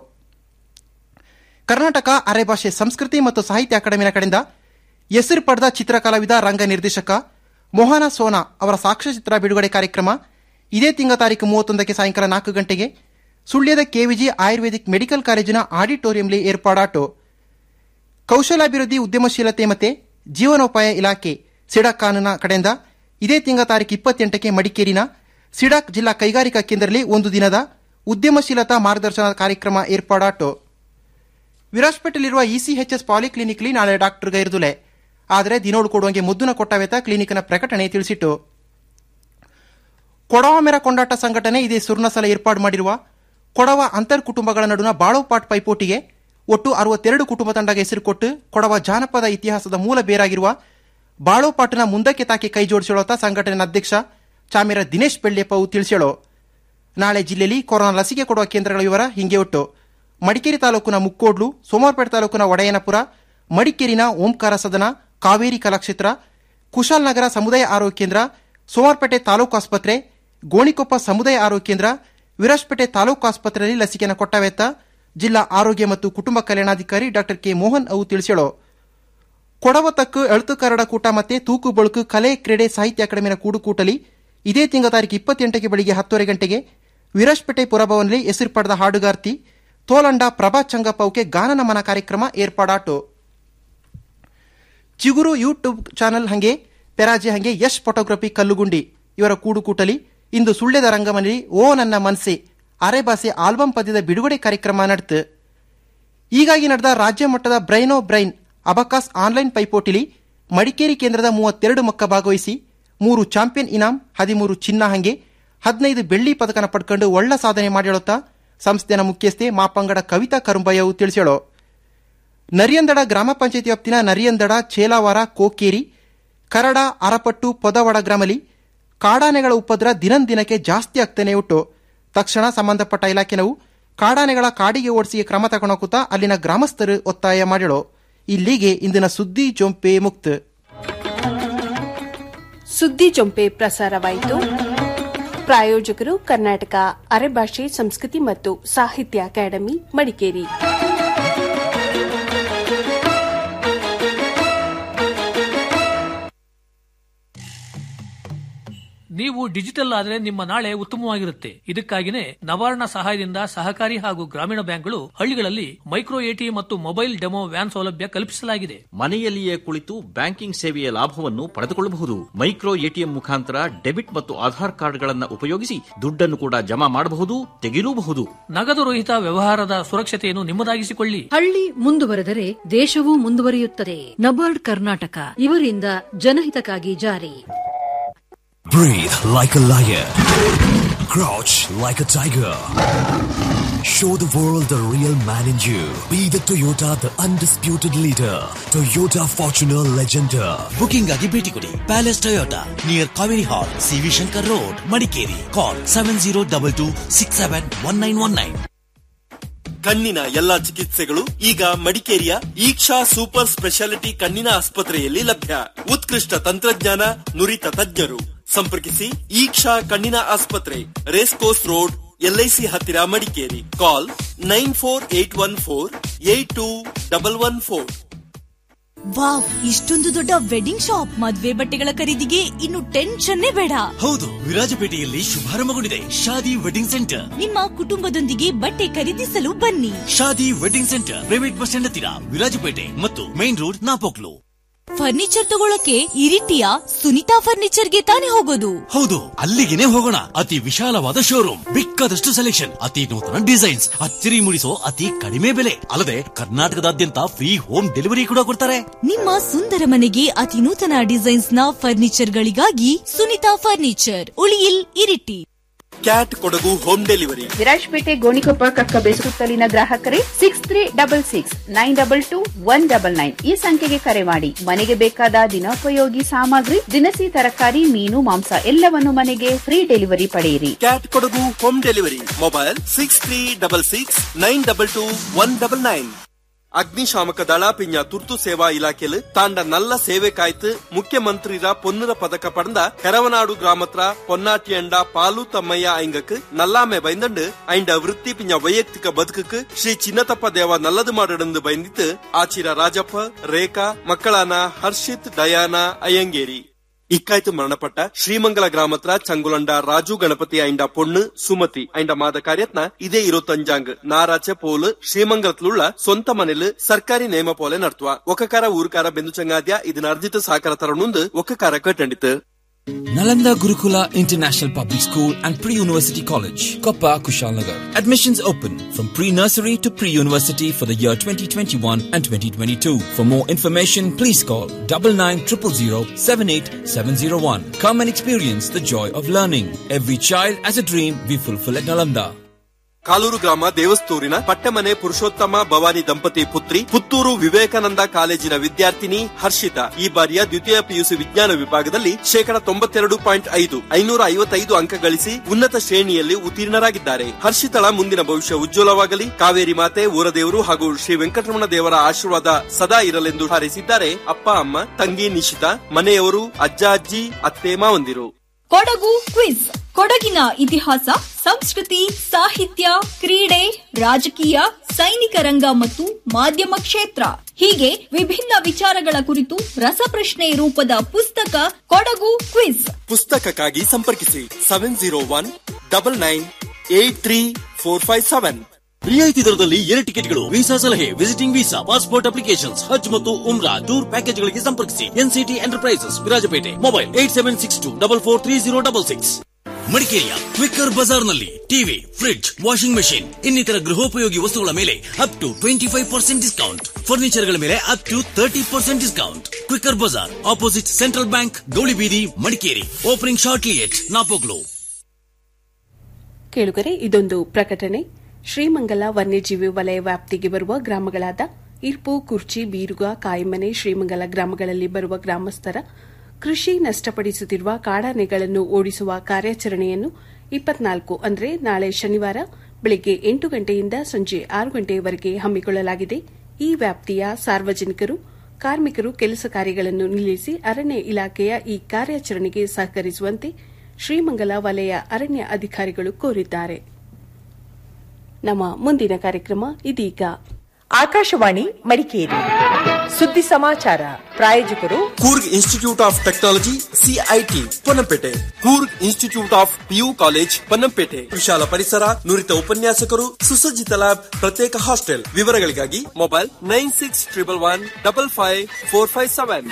ಕರ್ನಾಟಕ ಅರೆಭಾಷೆ ಸಂಸ್ಕೃತಿ ಮತ್ತು ಸಾಹಿತ್ಯ ಅಕಾಡೆಮಿನ ಕಡೆಯಿಂದ ಹೆಸರು ಪಡೆದ ಚಿತ್ರಕಲಾವಿದ ರಂಗ ನಿರ್ದೇಶಕ ಮೋಹನ ಸೋನಾ ಅವರ ಸಾಕ್ಷ್ಯಚಿತ್ರ ಬಿಡುಗಡೆ ಕಾರ್ಯಕ್ರಮ ಇದೇ ತಿಂಗ ತಾರೀಕು ಮೂವತ್ತೊಂದಕ್ಕೆ ಸಾಯಂಕಾಲ ನಾಲ್ಕು ಗಂಟೆಗೆ ಸುಳ್ಯದ ಕೆವಿಜಿ ಆಯುರ್ವೇದಿಕ್ ಮೆಡಿಕಲ್ ಕಾಲೇಜಿನ ಆಡಿಟೋರಿಯಂಲಿ ಏರ್ಪಾಡಾಟು ಕೌಶಲಾಭಿವೃದ್ಧಿ ಉದ್ಯಮಶೀಲತೆ ಮತ್ತೆ ಜೀವನೋಪಾಯ ಇಲಾಖೆ ಸಿಡಾಕ್ ಕಾನೂನ ಕಡೆಯಿಂದ ಇದೇ ತಿಂಗ ತಾರೀಕು ಇಪ್ಪತ್ತೆಂಟಕ್ಕೆ ಮಡಿಕೇರಿನ ಸಿಡಾಕ್ ಜಿಲ್ಲಾ ಕೈಗಾರಿಕಾ ಕೇಂದ್ರದಲ್ಲಿ ಒಂದು ದಿನದ ಉದ್ಯಮಶೀಲತಾ ಮಾರ್ಗದರ್ಶನ ಕಾರ್ಯಕ್ರಮ ಏರ್ಪಾಡಾಟು ವಿರಾಜ್ಪೇಟೆಯಲ್ಲಿರುವ ಇಸಿಎಚ್ಎಸ್ ಪಾಲಿಕ್ಲಿನಿಕ್ಲಿ ನಾಳೆ ಡಾಕ್ಟರ್ ಗೈರ್ದುಲೆ ಆದರೆ ದಿನೋಳು ಕೊಡುವಂಗೆ ಮುದ್ದುನ ಕೊಟ್ಟವೆತ ಕ್ಲಿನಿಕ್ನ ಪ್ರಕಟಣೆ ತಿಳಿಸಿಟ್ಟು ಕೊಡವ ಮೆರ ಕೊಂಡಾಟ ಸಂಘಟನೆ ಇದೇ ಸುರ್ಣಸಲ ಏರ್ಪಾಡು ಮಾಡಿರುವ ಕೊಡವ ಅಂತರ್ ಕುಟುಂಬಗಳ ನಡುವಿನ ಬಾಳೋಪಾಟ್ ಪೈಪೋಟಿಗೆ ಒಟ್ಟು ಅರವತ್ತೆರಡು ಕುಟುಂಬ ತಂಡಗೆ ಹೆಸರು ಕೊಟ್ಟು ಕೊಡವ ಜಾನಪದ ಇತಿಹಾಸದ ಮೂಲ ಬೇರಾಗಿರುವ ಬಾಳೋಪಾಟ್ನ ಮುಂದಕ್ಕೆ ತಾಕಿ ಕೈ ಜೋಡಿಸಿಳೋತ ಸಂಘಟನೆ ಅಧ್ಯಕ್ಷ ಚಾಮೇರ ದಿನೇಶ್ ಬೆಳ್ಳೆಪ್ಪವು ತಿಳಿಸೇಳೋ ನಾಳೆ ಜಿಲ್ಲೆಯಲ್ಲಿ ಕೊರೋನಾ ಲಸಿಕೆ ಕೊಡುವ ಕೇಂದ್ರಗಳ ವಿವರ ಹಿಂಗೆ ಒಟ್ಟು ಮಡಿಕೇರಿ ತಾಲೂಕಿನ ಮುಕ್ಕೋಡ್ಲು ಸೋಮವಾರಪೇಟೆ ತಾಲೂಕಿನ ಒಡೆಯನಪುರ ಮಡಿಕೇರಿನ ಓಂಕಾರ ಸದನ ಕಾವೇರಿ ಕಲಾಕ್ಷೇತ್ರ ಕುಶಾಲನಗರ ಸಮುದಾಯ ಆರೋಗ್ಯ ಕೇಂದ್ರ ಸೋಮವಾರಪೇಟೆ ತಾಲೂಕು ಆಸ್ಪತ್ರೆ ಗೋಣಿಕೊಪ್ಪ ಸಮುದಾಯ ಆರೋಗ್ಯ ಕೇಂದ್ರ ವಿರಾಜ್ಪೇಟೆ ತಾಲೂಕು ಆಸ್ಪತ್ರೆಯಲ್ಲಿ ಲಸಿಕೆಯನ್ನು ಕೊಟ್ಟವೆತ್ತ ಜಿಲ್ಲಾ ಆರೋಗ್ಯ ಮತ್ತು ಕುಟುಂಬ ಕಲ್ಯಾಣಾಧಿಕಾರಿ ಡಾಕ್ಟರ್ ಕೆ ಮೋಹನ್ ಅವು ತಿಳಿಸೇಳೋ ಕೊಡವ ತಕ್ಕು ಎಳುತು ಕರಡ ಕೂಟ ಮತ್ತೆ ತೂಕು ಬಳುಕು ಕಲೆ ಕ್ರೀಡೆ ಸಾಹಿತ್ಯ ಅಕಾಡೆಮಿನ ಕೂಡುಕೂಟಲಿ ಇದೇ ತಿಂಗಳ ತಾರೀಕು ಇಪ್ಪತ್ತೆಂಟಕ್ಕೆ ಬೆಳಿಗ್ಗೆ ಹತ್ತುವರೆ ಗಂಟೆಗೆ ವಿರಾಜ್ಪೇಟೆ ಪುರಭವನಲ್ಲಿ ಹೆಸರು ಪಡೆದ ಹಾಡುಗಾರ್ತಿ ತೋಲಂಡ ಪ್ರಭಾ ಚಂಗಪ್ಪವ್ಗೆ ಗಾನ ನಮನ ಕಾರ್ಯಕ್ರಮ ಏರ್ಪಾಡಾಟು ಚಿಗುರು ಯೂಟ್ಯೂಬ್ ಚಾನೆಲ್ ಹಂಗೆ ಪೆರಾಜೆ ಹಂಗೆ ಯಶ್ ಫೋಟೋಗ್ರಫಿ ಕಲ್ಲುಗುಂಡಿ ಇವರ ಕೂಡುಕೂಟಲಿ ಇಂದು ಸುಳ್ಳ್ಯದ ರಂಗಮನೆಯಲ್ಲಿ ಓ ನನ್ನ ಮನ್ಸೆ ಅರೆಬಾಸೆ ಆಲ್ಬಂ ಪದ್ಯದ ಬಿಡುಗಡೆ ಕಾರ್ಯಕ್ರಮ ನಡೆತು ಹೀಗಾಗಿ ನಡೆದ ರಾಜ್ಯ ಮಟ್ಟದ ಬ್ರೈನೋ ಬ್ರೈನ್ ಅಬಕಾಸ್ ಆನ್ಲೈನ್ ಪೈಪೋಟಿಲಿ ಮಡಿಕೇರಿ ಕೇಂದ್ರದ ಮೂವತ್ತೆರಡು ಮಕ್ಕ ಭಾಗವಹಿಸಿ ಮೂರು ಚಾಂಪಿಯನ್ ಇನಾಮ್ ಹದಿಮೂರು ಚಿನ್ನ ಹಂಗೆ ಹದಿನೈದು ಬೆಳ್ಳಿ ಪದಕನ ಪಡ್ಕೊಂಡು ಒಳ್ಳ ಸಾಧನೆ ಮಾಡಿಳುತ್ತಾ ಸಂಸ್ಥೆನ ಮುಖ್ಯಸ್ಥೆ ಮಾಪಂಗಡ ಕವಿತಾ ಕರುಂಬಯ್ಯವು ತಿಳಿಸೇಳೋ ನರಿಯಂದಡ ಗ್ರಾಮ ಪಂಚಾಯತಿ ವ್ಯಾಪ್ತಿನ ನರಿಯಂದಡ ಚೇಲಾವಾರ ಕೋಕೇರಿ ಕರಡ ಅರಪಟ್ಟು ಪೊದವಡ ಗ್ರಾಮಲಿ ಕಾಡಾನೆಗಳ ಉಪದ್ರ ದಿನಂದಿನಕ್ಕೆ ಜಾಸ್ತಿ ಆಗ್ತಾನೆ ಉಂಟು ತಕ್ಷಣ ಸಂಬಂಧಪಟ್ಟ ಇಲಾಖೆನವು ಕಾಡಾನೆಗಳ ಕಾಡಿಗೆ ಓಡಿಸಿ ಕ್ರಮ ತಗೊಂಡೋಗುತ್ತಾ ಅಲ್ಲಿನ ಗ್ರಾಮಸ್ಥರು ಒತ್ತಾಯ ಮಾಡಿಳು ಇಲ್ಲಿಗೆ ಇಂದಿನ ಸುದ್ದಿ ಜೊಂಪೆ ಮುಕ್ತ ಸುದ್ದಿ ಜೊಂಪೆ ಪ್ರಸಾರವಾಯಿತು ಪ್ರಾಯೋಜಕರು ಕರ್ನಾಟಕ ಅರೆಭಾಷೆ ಸಂಸ್ಕೃತಿ ಮತ್ತು ಸಾಹಿತ್ಯ ಅಕಾಡೆಮಿ ಮಡಿಕೇರಿ ನೀವು ಡಿಜಿಟಲ್ ಆದರೆ ನಿಮ್ಮ ನಾಳೆ ಉತ್ತಮವಾಗಿರುತ್ತೆ ಇದಕ್ಕಾಗಿನೇ ನವಾರ್ಣ ಸಹಾಯದಿಂದ ಸಹಕಾರಿ ಹಾಗೂ ಗ್ರಾಮೀಣ ಬ್ಯಾಂಕ್ಗಳು ಹಳ್ಳಿಗಳಲ್ಲಿ ಮೈಕ್ರೋ ಎಟಿ ಮತ್ತು ಮೊಬೈಲ್ ಡೆಮೋ ವ್ಯಾನ್ ಸೌಲಭ್ಯ ಕಲ್ಪಿಸಲಾಗಿದೆ ಮನೆಯಲ್ಲಿಯೇ ಕುಳಿತು ಬ್ಯಾಂಕಿಂಗ್ ಸೇವೆಯ ಲಾಭವನ್ನು ಪಡೆದುಕೊಳ್ಳಬಹುದು ಮೈಕ್ರೋ ಎಟಿಎಂ ಮುಖಾಂತರ ಡೆಬಿಟ್ ಮತ್ತು ಆಧಾರ್ ಕಾರ್ಡ್ಗಳನ್ನು ಉಪಯೋಗಿಸಿ ದುಡ್ಡನ್ನು ಕೂಡ ಜಮಾ ಮಾಡಬಹುದು ತೆಗೆಯಲೂಬಹುದು ನಗದು ರಹಿತ ವ್ಯವಹಾರದ ಸುರಕ್ಷತೆಯನ್ನು ನಿಮ್ಮದಾಗಿಸಿಕೊಳ್ಳಿ ಹಳ್ಳಿ ಮುಂದುವರೆದರೆ ದೇಶವೂ ಮುಂದುವರಿಯುತ್ತದೆ ನಬಾರ್ಡ್ ಕರ್ನಾಟಕ ಇವರಿಂದ ಜನಹಿತಕ್ಕಾಗಿ ಜಾರಿ Breathe like a lion. Crouch like a tiger. Show the world the real man in you. Be the Toyota, the undisputed leader. Toyota Fortuner Legender. Booking ಆಗಿ ಭೇಟಿ ಕೊಡಿ Palace Toyota near Kaveri hall CV Shankar road Madikeri call seven zero double two six seven one nine one nine ಕಣ್ಣಿನ ಎಲ್ಲಾ ಚಿಕಿತ್ಸೆಗಳು ಈಗ ಮಡಿಕೇರಿಯ ಈಕ್ಷಾ ಸೂಪರ್ ಸ್ಪೆಷಾಲಿಟಿ ಕಣ್ಣಿನ ಆಸ್ಪತ್ರೆಯಲ್ಲಿ ಲಭ್ಯ ಉತ್ಕೃಷ್ಟ ತಂತ್ರಜ್ಞಾನ ನುರಿತ ತಜ್ಞರು ಸಂಪರ್ಕಿಸಿ ಈಕ್ಷಾ ಕಣ್ಣಿನ ಆಸ್ಪತ್ರೆ ರೇಸ್ ಕೋರ್ಸ್ ರೋಡ್ ಎಲ್ಐಸಿ ಹತ್ತಿರ Madikeri call nine four eight one four eight two double one four wow ಇಷ್ಟೊಂದು ದೊಡ್ಡ ವೆಡ್ಡಿಂಗ್ ಶಾಪ್ ಮದ್ವೆ ಬಟ್ಟೆಗಳ ಖರೀದಿಗೆ ಇನ್ನು ಟೆನ್ಷನ್ನೇ ಬೇಡ ಹೌದು ವಿರಾಜಪೇಟೆಯಲ್ಲಿ ಶುಭಾರಂಭಗೊಂಡಿದೆ ಶಾದಿ ವೆಡ್ಡಿಂಗ್ ಸೆಂಟರ್ ನಿಮ್ಮ ಕುಟುಂಬದೊಂದಿಗೆ ಬಟ್ಟೆ ಖರೀದಿಸಲು ಬನ್ನಿ Shaadi wedding centre private bus stand ಹತ್ತಿರ ವಿರಾಜಪೇಟೆ ಮತ್ತು ಮೈನ್ ರೋಡ್ ನಾಪೋಕ್ಲು ಫರ್ನಿಚರ್ ತಗೊಳಕ್ಕೆ ಇರಿಟಿಯ ಸುನಿತಾ ಫರ್ನಿಚರ್ಗೆ ತಾನೇ ಹೋಗೋದು ಹೌದು ಅಲ್ಲಿಗೆನೆ ಹೋಗೋಣ ಅತಿ ವಿಶಾಲವಾದ ಶೋರೂಮ್ ಬೇಕಾದಷ್ಟು ಸೆಲೆಕ್ಷನ್ ಅತಿ ನೂತನ ಡಿಸೈನ್ಸ್ ಅಚ್ಚರಿ ಮೂಡಿಸೋ ಅತಿ ಕಡಿಮೆ ಬೆಲೆ ಅಲ್ಲದೆ ಕರ್ನಾಟಕದಾದ್ಯಂತ ಫ್ರೀ ಹೋಮ್ ಡೆಲಿವರಿ ಕೂಡ ಕೊಡ್ತಾರೆ ನಿಮ್ಮ ಸುಂದರ ಮನೆಗೆ ಅತಿ ನೂತನ ಡಿಸೈನ್ಸ್ ನ ಫರ್ನಿಚರ್ ಗಳಿಗಾಗಿ Sunita furniture Uliyil Iritty cat Kodagu home delivery Virajpet Gonikoppa Kakkabe ಸುತ್ತಲಿನ ಗ್ರಾಹಕರೇ six three double six nine double two one double nine ಈ ಸಂಖ್ಯೆಗೆ ಕರೆ ಮಾಡಿ ಮನೆಗೆ ಬೇಕಾದ ದಿನೋಪಯೋಗಿ ಸಾಮಗ್ರಿ ದಿನಸಿ ತರಕಾರಿ ಮೀನು ಮಾಂಸ ಎಲ್ಲವನ್ನು ಮನೆಗೆ ಫ್ರೀ ಡೆಲಿವರಿ ಪಡೆಯಿರಿ cat Kodagu home delivery mobile six three double six nine double two one double nine ಅಗ್ನಿಶಾಮಕ ದಳ ಪಿಂಜ ತುರ್ತು ಸೇವಾ ಇಲಾಖೆಲು ತಾಂಡ ನಲ್ಲ ಸೇವೆ ಕಾಯ್ತು ಮುಖ್ಯಮಂತ್ರಿರ ಪೊನ್ನುರ ಪದಕ ಪಡೆದ ಕರವನಾಡು ಗ್ರಾಮತ್ರ பொன்னாட்டியண்டா பாலு தம்மையா ஐங்கக்கு நல்லாமே பயந்தண்டு ஐண்ட விருத்தி பிஞ்ச ವೈಯಕ್ತಿಕ ಬದುಕಕ್ಕೆ ಶ್ರೀ ಚಿನ್ನತಪ್ಪ ದೇವ ನಲ್ಲದು ಮಾಡಿಡಂದು ಬೈಂದಿತ್ತು ಆಚಿರ ರಾಜಪ್ಪ ರೇಖಾ ಮಕ್ಕಳಾನ ಹರ್ಷಿತ್ ಡಯಾನ ಅಯ್ಯಂಗೇರಿ ಇಕ್ಕಾಯ್ತು ಮರಣಪಟ್ಟ ಶ್ರೀಮಂಗಲ ಗ್ರಾಮತ್ರ ಚಂಗುಲಂಡ ರಾಜು ಗಣಪತಿ ಐಂಡ ಪೊಣ್ಣು ಸುಮತಿ ಐಂಡ ಮಾದ ಕಾರ್ಯತ್ನ ಇದೇ ಇರೋ ತಂಜಾಂಗ್ ನಾರಾಚೆ ಪೋಲು ಶ್ರೀಮಂಗಲತ್ಲುಳ್ಳ ಸ್ವಂತ ಮನೆಲು ಸರ್ಕಾರಿ ನೇಮ ಪೋಲೆ ನಡ್ತುವ ಒಕ್ಕಕಾರ ಊರುಕಾರ ಬೆಂದು ಚಂಗಾದ್ಯ ಇದನ್ನ ಅರ್ಜಿತ ಸಾಕಾರ ತರನುಂದು ಒಕ್ಕಕಾರ ಕಟ್ಟಂಡಿತು Nalanda Gurukula International Public School and Pre-University College, Koppa, Kushalnagar. Admissions open from pre-nursery to pre-university for the year 2021 and 2022. For more information, please call double nine triple zero seven eight seven zero one. Come and experience the joy of learning. Every child has a dream we fulfill at Nalanda. Kaluru ಗ್ರಾಮ ದೇವಸ್ತೂರಿನ ಪಟ್ಟಮನೆ ಪುರುಷೋತ್ತಮ ಭವಾನಿ ದಂಪತಿ ಪುತ್ರಿ ಪುತ್ತೂರು ವಿವೇಕಾನಂದ ಕಾಲೇಜಿನ ವಿದ್ಯಾರ್ಥಿನಿ ಹರ್ಷಿತಾ ಈ ಬಾರಿಯ ದ್ವಿತೀಯ ಪಿಯುಸಿ ವಿಜ್ಞಾನ ವಿಭಾಗದಲ್ಲಿ ಶೇಕಡ ತೊಂಬತ್ತೆರಡು ಪಾಯಿಂಟ್ ಐದು ಐನೂರ ಐವತ್ತೈದು ಅಂಕ ಗಳಿಸಿ ಉನ್ನತ ಶ್ರೇಣಿಯಲ್ಲಿ ಉತ್ತೀರ್ಣರಾಗಿದ್ದಾರೆ ಹರ್ಷಿತಳ ಮುಂದಿನ ಭವಿಷ್ಯ ಉಜ್ವಲವಾಗಲಿ ಕಾವೇರಿ ಮಾತೆ ಊರದೇವರು ಹಾಗೂ ಶ್ರೀ ವೆಂಕಟರಮಣ ದೇವರ ಆಶೀರ್ವಾದ ಸದಾ ಇರಲೆಂದು ಹಾರೈಸಿದ್ದಾರೆ ಅಪ್ಪ ಅಮ್ಮ ತಂಗಿ ನಿಶಿತಾ ಮನೆಯವರು ಅಜ್ಜ ಅಜ್ಜಿ ಅತ್ತೆ ಮಾವಂದಿರು ಕೊಡಗು ಕ್ವಿಜ್ ಕೊಡಗಿನ ಇತಿಹಾಸ ಸಂಸ್ಕೃತಿ ಸಾಹಿತ್ಯ ಕ್ರೀಡೆ ರಾಜಕೀಯ ಸೈನಿಕ ರಂಗ ಮತ್ತು ಮಾಧ್ಯಮ ಕ್ಷೇತ್ರ ಹೀಗೆ ವಿಭಿನ್ನ ವಿಚಾರಗಳ ಕುರಿತು ರಸಪ್ರಶ್ನೆ ರೂಪದ ಪುಸ್ತಕ ಕೊಡಗು ಕ್ವಿಜ್ ಪುಸ್ತಕಕ್ಕಾಗಿ ಸಂಪರ್ಕಿಸಿ seven zero one double nine eight three four five seven ರಿಯಾಯಿತಿ ದರದಲ್ಲಿ ಏರ್ ಟಿಕೆಟ್ಗಳು ವೀಸಾ ಸಲಹೆ ವಿಸಿಟಿಂಗ್ ವೀಸಾ ಪಾಸ್ಪೋರ್ಟ್ ಅಪ್ಲಿಕೇಶನ್ಸ್ ಹಜ್ ಮತ್ತು ಉಮ್ರಾ ಟೂರ್ ಪ್ಯಾಕೇಜ್ಗಳಿಗೆ ಸಂಪರ್ಕಿಸಿ NCT enterprises Virajpet mobile eight seven six two double four three zero double six ಮಡಿಕೇರಿಯ ಕ್ವಿಕ್ಕರ್ ಬಜಾರ್ನಲ್ಲಿ ಟಿವಿ ಫ್ರಿಡ್ಜ್ ವಾಷಿಂಗ್ ಮೆಷಿನ್ ಇನ್ನಿತರ ಗೃಹೋಪಯೋಗಿ ವಸ್ತುಗಳ ಮೇಲೆ up to twenty five percent discount ಫರ್ನಿಚರ್ಗಳ ಮೇಲೆ up to thirty percent discount Quicker Bazaar opposite Central Bank Gowlibeedi Madikeri opening shortly at Napoklu ಕೇಳುಗರೆ ಇದೊಂದು ಪ್ರಕಟಣೆ ಶ್ರೀಮಂಗಲ ವನ್ಯಜೀವಿ ವಲಯ ವ್ಯಾಪ್ತಿಗೆ ಬರುವ ಗ್ರಾಮಗಳಾದ ಇರ್ಪು ಕುರ್ಚಿ ಬೀರುಗ ಕಾಯಿಮನೆ ಶ್ರೀಮಂಗಲ ಗ್ರಾಮಗಳಲ್ಲಿ ಬರುವ ಗ್ರಾಮಸ್ಥರ ಕೃಷಿ ನಷ್ಟಪಡಿಸುತ್ತಿರುವ ಕಾಡಾನೆಗಳನ್ನು ಓಡಿಸುವ ಕಾರ್ಯಾಚರಣೆಯನ್ನು ಇಪ್ಪತ್ನಾಲ್ಕು ಅಂದರೆ ನಾಳೆ ಶನಿವಾರ ಬೆಳಗ್ಗೆ ಎಂಟು ಗಂಟೆಯಿಂದ ಸಂಜೆ ಆರು ಗಂಟೆಯವರೆಗೆ ಹಮ್ಮಿಕೊಳ್ಳಲಾಗಿದೆ ಈ ವ್ಯಾಪ್ತಿಯ ಸಾರ್ವಜನಿಕರು ಕಾರ್ಮಿಕರು ಕೆಲಸ ಕಾರ್ಯಗಳನ್ನು ನಿಲ್ಲಿಸಿ ಅರಣ್ಯ ಇಲಾಖೆಯ ಈ ಕಾರ್ಯಾಚರಣೆಗೆ ಸಹಕರಿಸುವಂತೆ ಶ್ರೀಮಂಗಲ ವಲಯ ಅರಣ್ಯ ಅಧಿಕಾರಿಗಳು ಕೋರಿದ್ದಾರೆ ನಮ್ಮ ಮುಂದಿನ ಕಾರ್ಯಕ್ರಮ ಇದೀಗ ಆಕಾಶವಾಣಿ ಮಡಿಕೇರಿ ಸುದ್ದಿ ಸಮಾಚಾರ ಪ್ರಾಯೋಜಕರು Coorg Institute of Technology CIT Ponnampet Coorg Institute of PU college Ponnampet ವಿಶಾಲ ಪರಿಸರ ನುರಿತ ಉಪನ್ಯಾಸಕರು ಸುಸಜ್ಜಿತ ಲ್ಯಾಬ್ ಪ್ರತ್ಯೇಕ ಹಾಸ್ಟೆಲ್ ವಿವರಗಳಿಗಾಗಿ mobile nine six triple one double five four five seven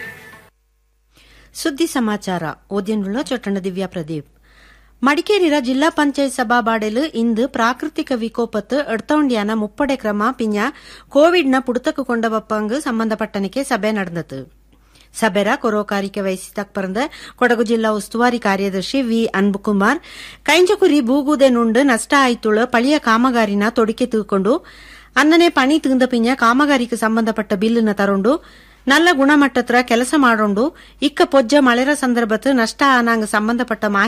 ಸುದ್ದಿ ಸಮಾಚಾರ ಓದ್ಯನುಳ್ಳ ಚೊಟ್ಟಣ ದಿವ್ಯಾ ಪ್ರದೀಪ್ ಮಡಿಕೇರಿರ ಜಿಲ್ಲಾ ಪಂಚಾಯತ್ ಸಭಾಬಾಡೆಲು ಇಂದು ಪ್ರಾಕೃತಿಕ ವಿಕೋಪತ್ತು ಎಡ್ತೊಂಡ್ಯಾನ ಮುಪ್ಪಡೆ ಕ್ರಮ ಪಿಂಜ ಕೋವಿಡ್ನ ಪುಡುತಕು ಕೊಂಡ ಬಪ್ಪಂಗ್ ಸಂಬಂಧಪಟ್ಟನಕ್ಕೆ ಸಭೆ ನಡೆದತು ಸಬೆರ ಕೊರೋಕಾರಿಕೆ ವಹಿಸಿ ತಕ್ಪರಂದ ಕೊಡಗು ಜಿಲ್ಲಾ ಉಸ್ತುವಾರಿ ಕಾರ್ಯದರ್ಶಿ ವಿ ಅನ್ಬುಕುಮಾರ್ ಕೈಂಜಕುರಿ ಬೂಗುದೆ ನುಂಡು ನಷ್ಟ ಆಯ್ತುಳ ಪಳಿಯ ಕಾಮಗಾರಿನ ತೊಡಿಕೆ ತೂಕೊಂಡು ಅನ್ನನೆ ಪಣಿ ತಿಂದ ಪಿಂಜ ಕಾಮಗಾರಿಗೆ ಸಂಬಂಧಪಟ್ಟ ಬಿಲ್ಲುನ ತರೊಂಡು நல்ல குணமட்டத்துல ಕೆಲಸ ಮಾಡೋಂಡು ಇಕ್ಕ ಪೊಜ್ಜ ಮಳೆರ ಸಂದರ್ಭತ್ ನಷ್ಟ ಆನಾಂಗ ಸಂಬಂಧಪಟ್ಟ ಮಾಹಿತಿ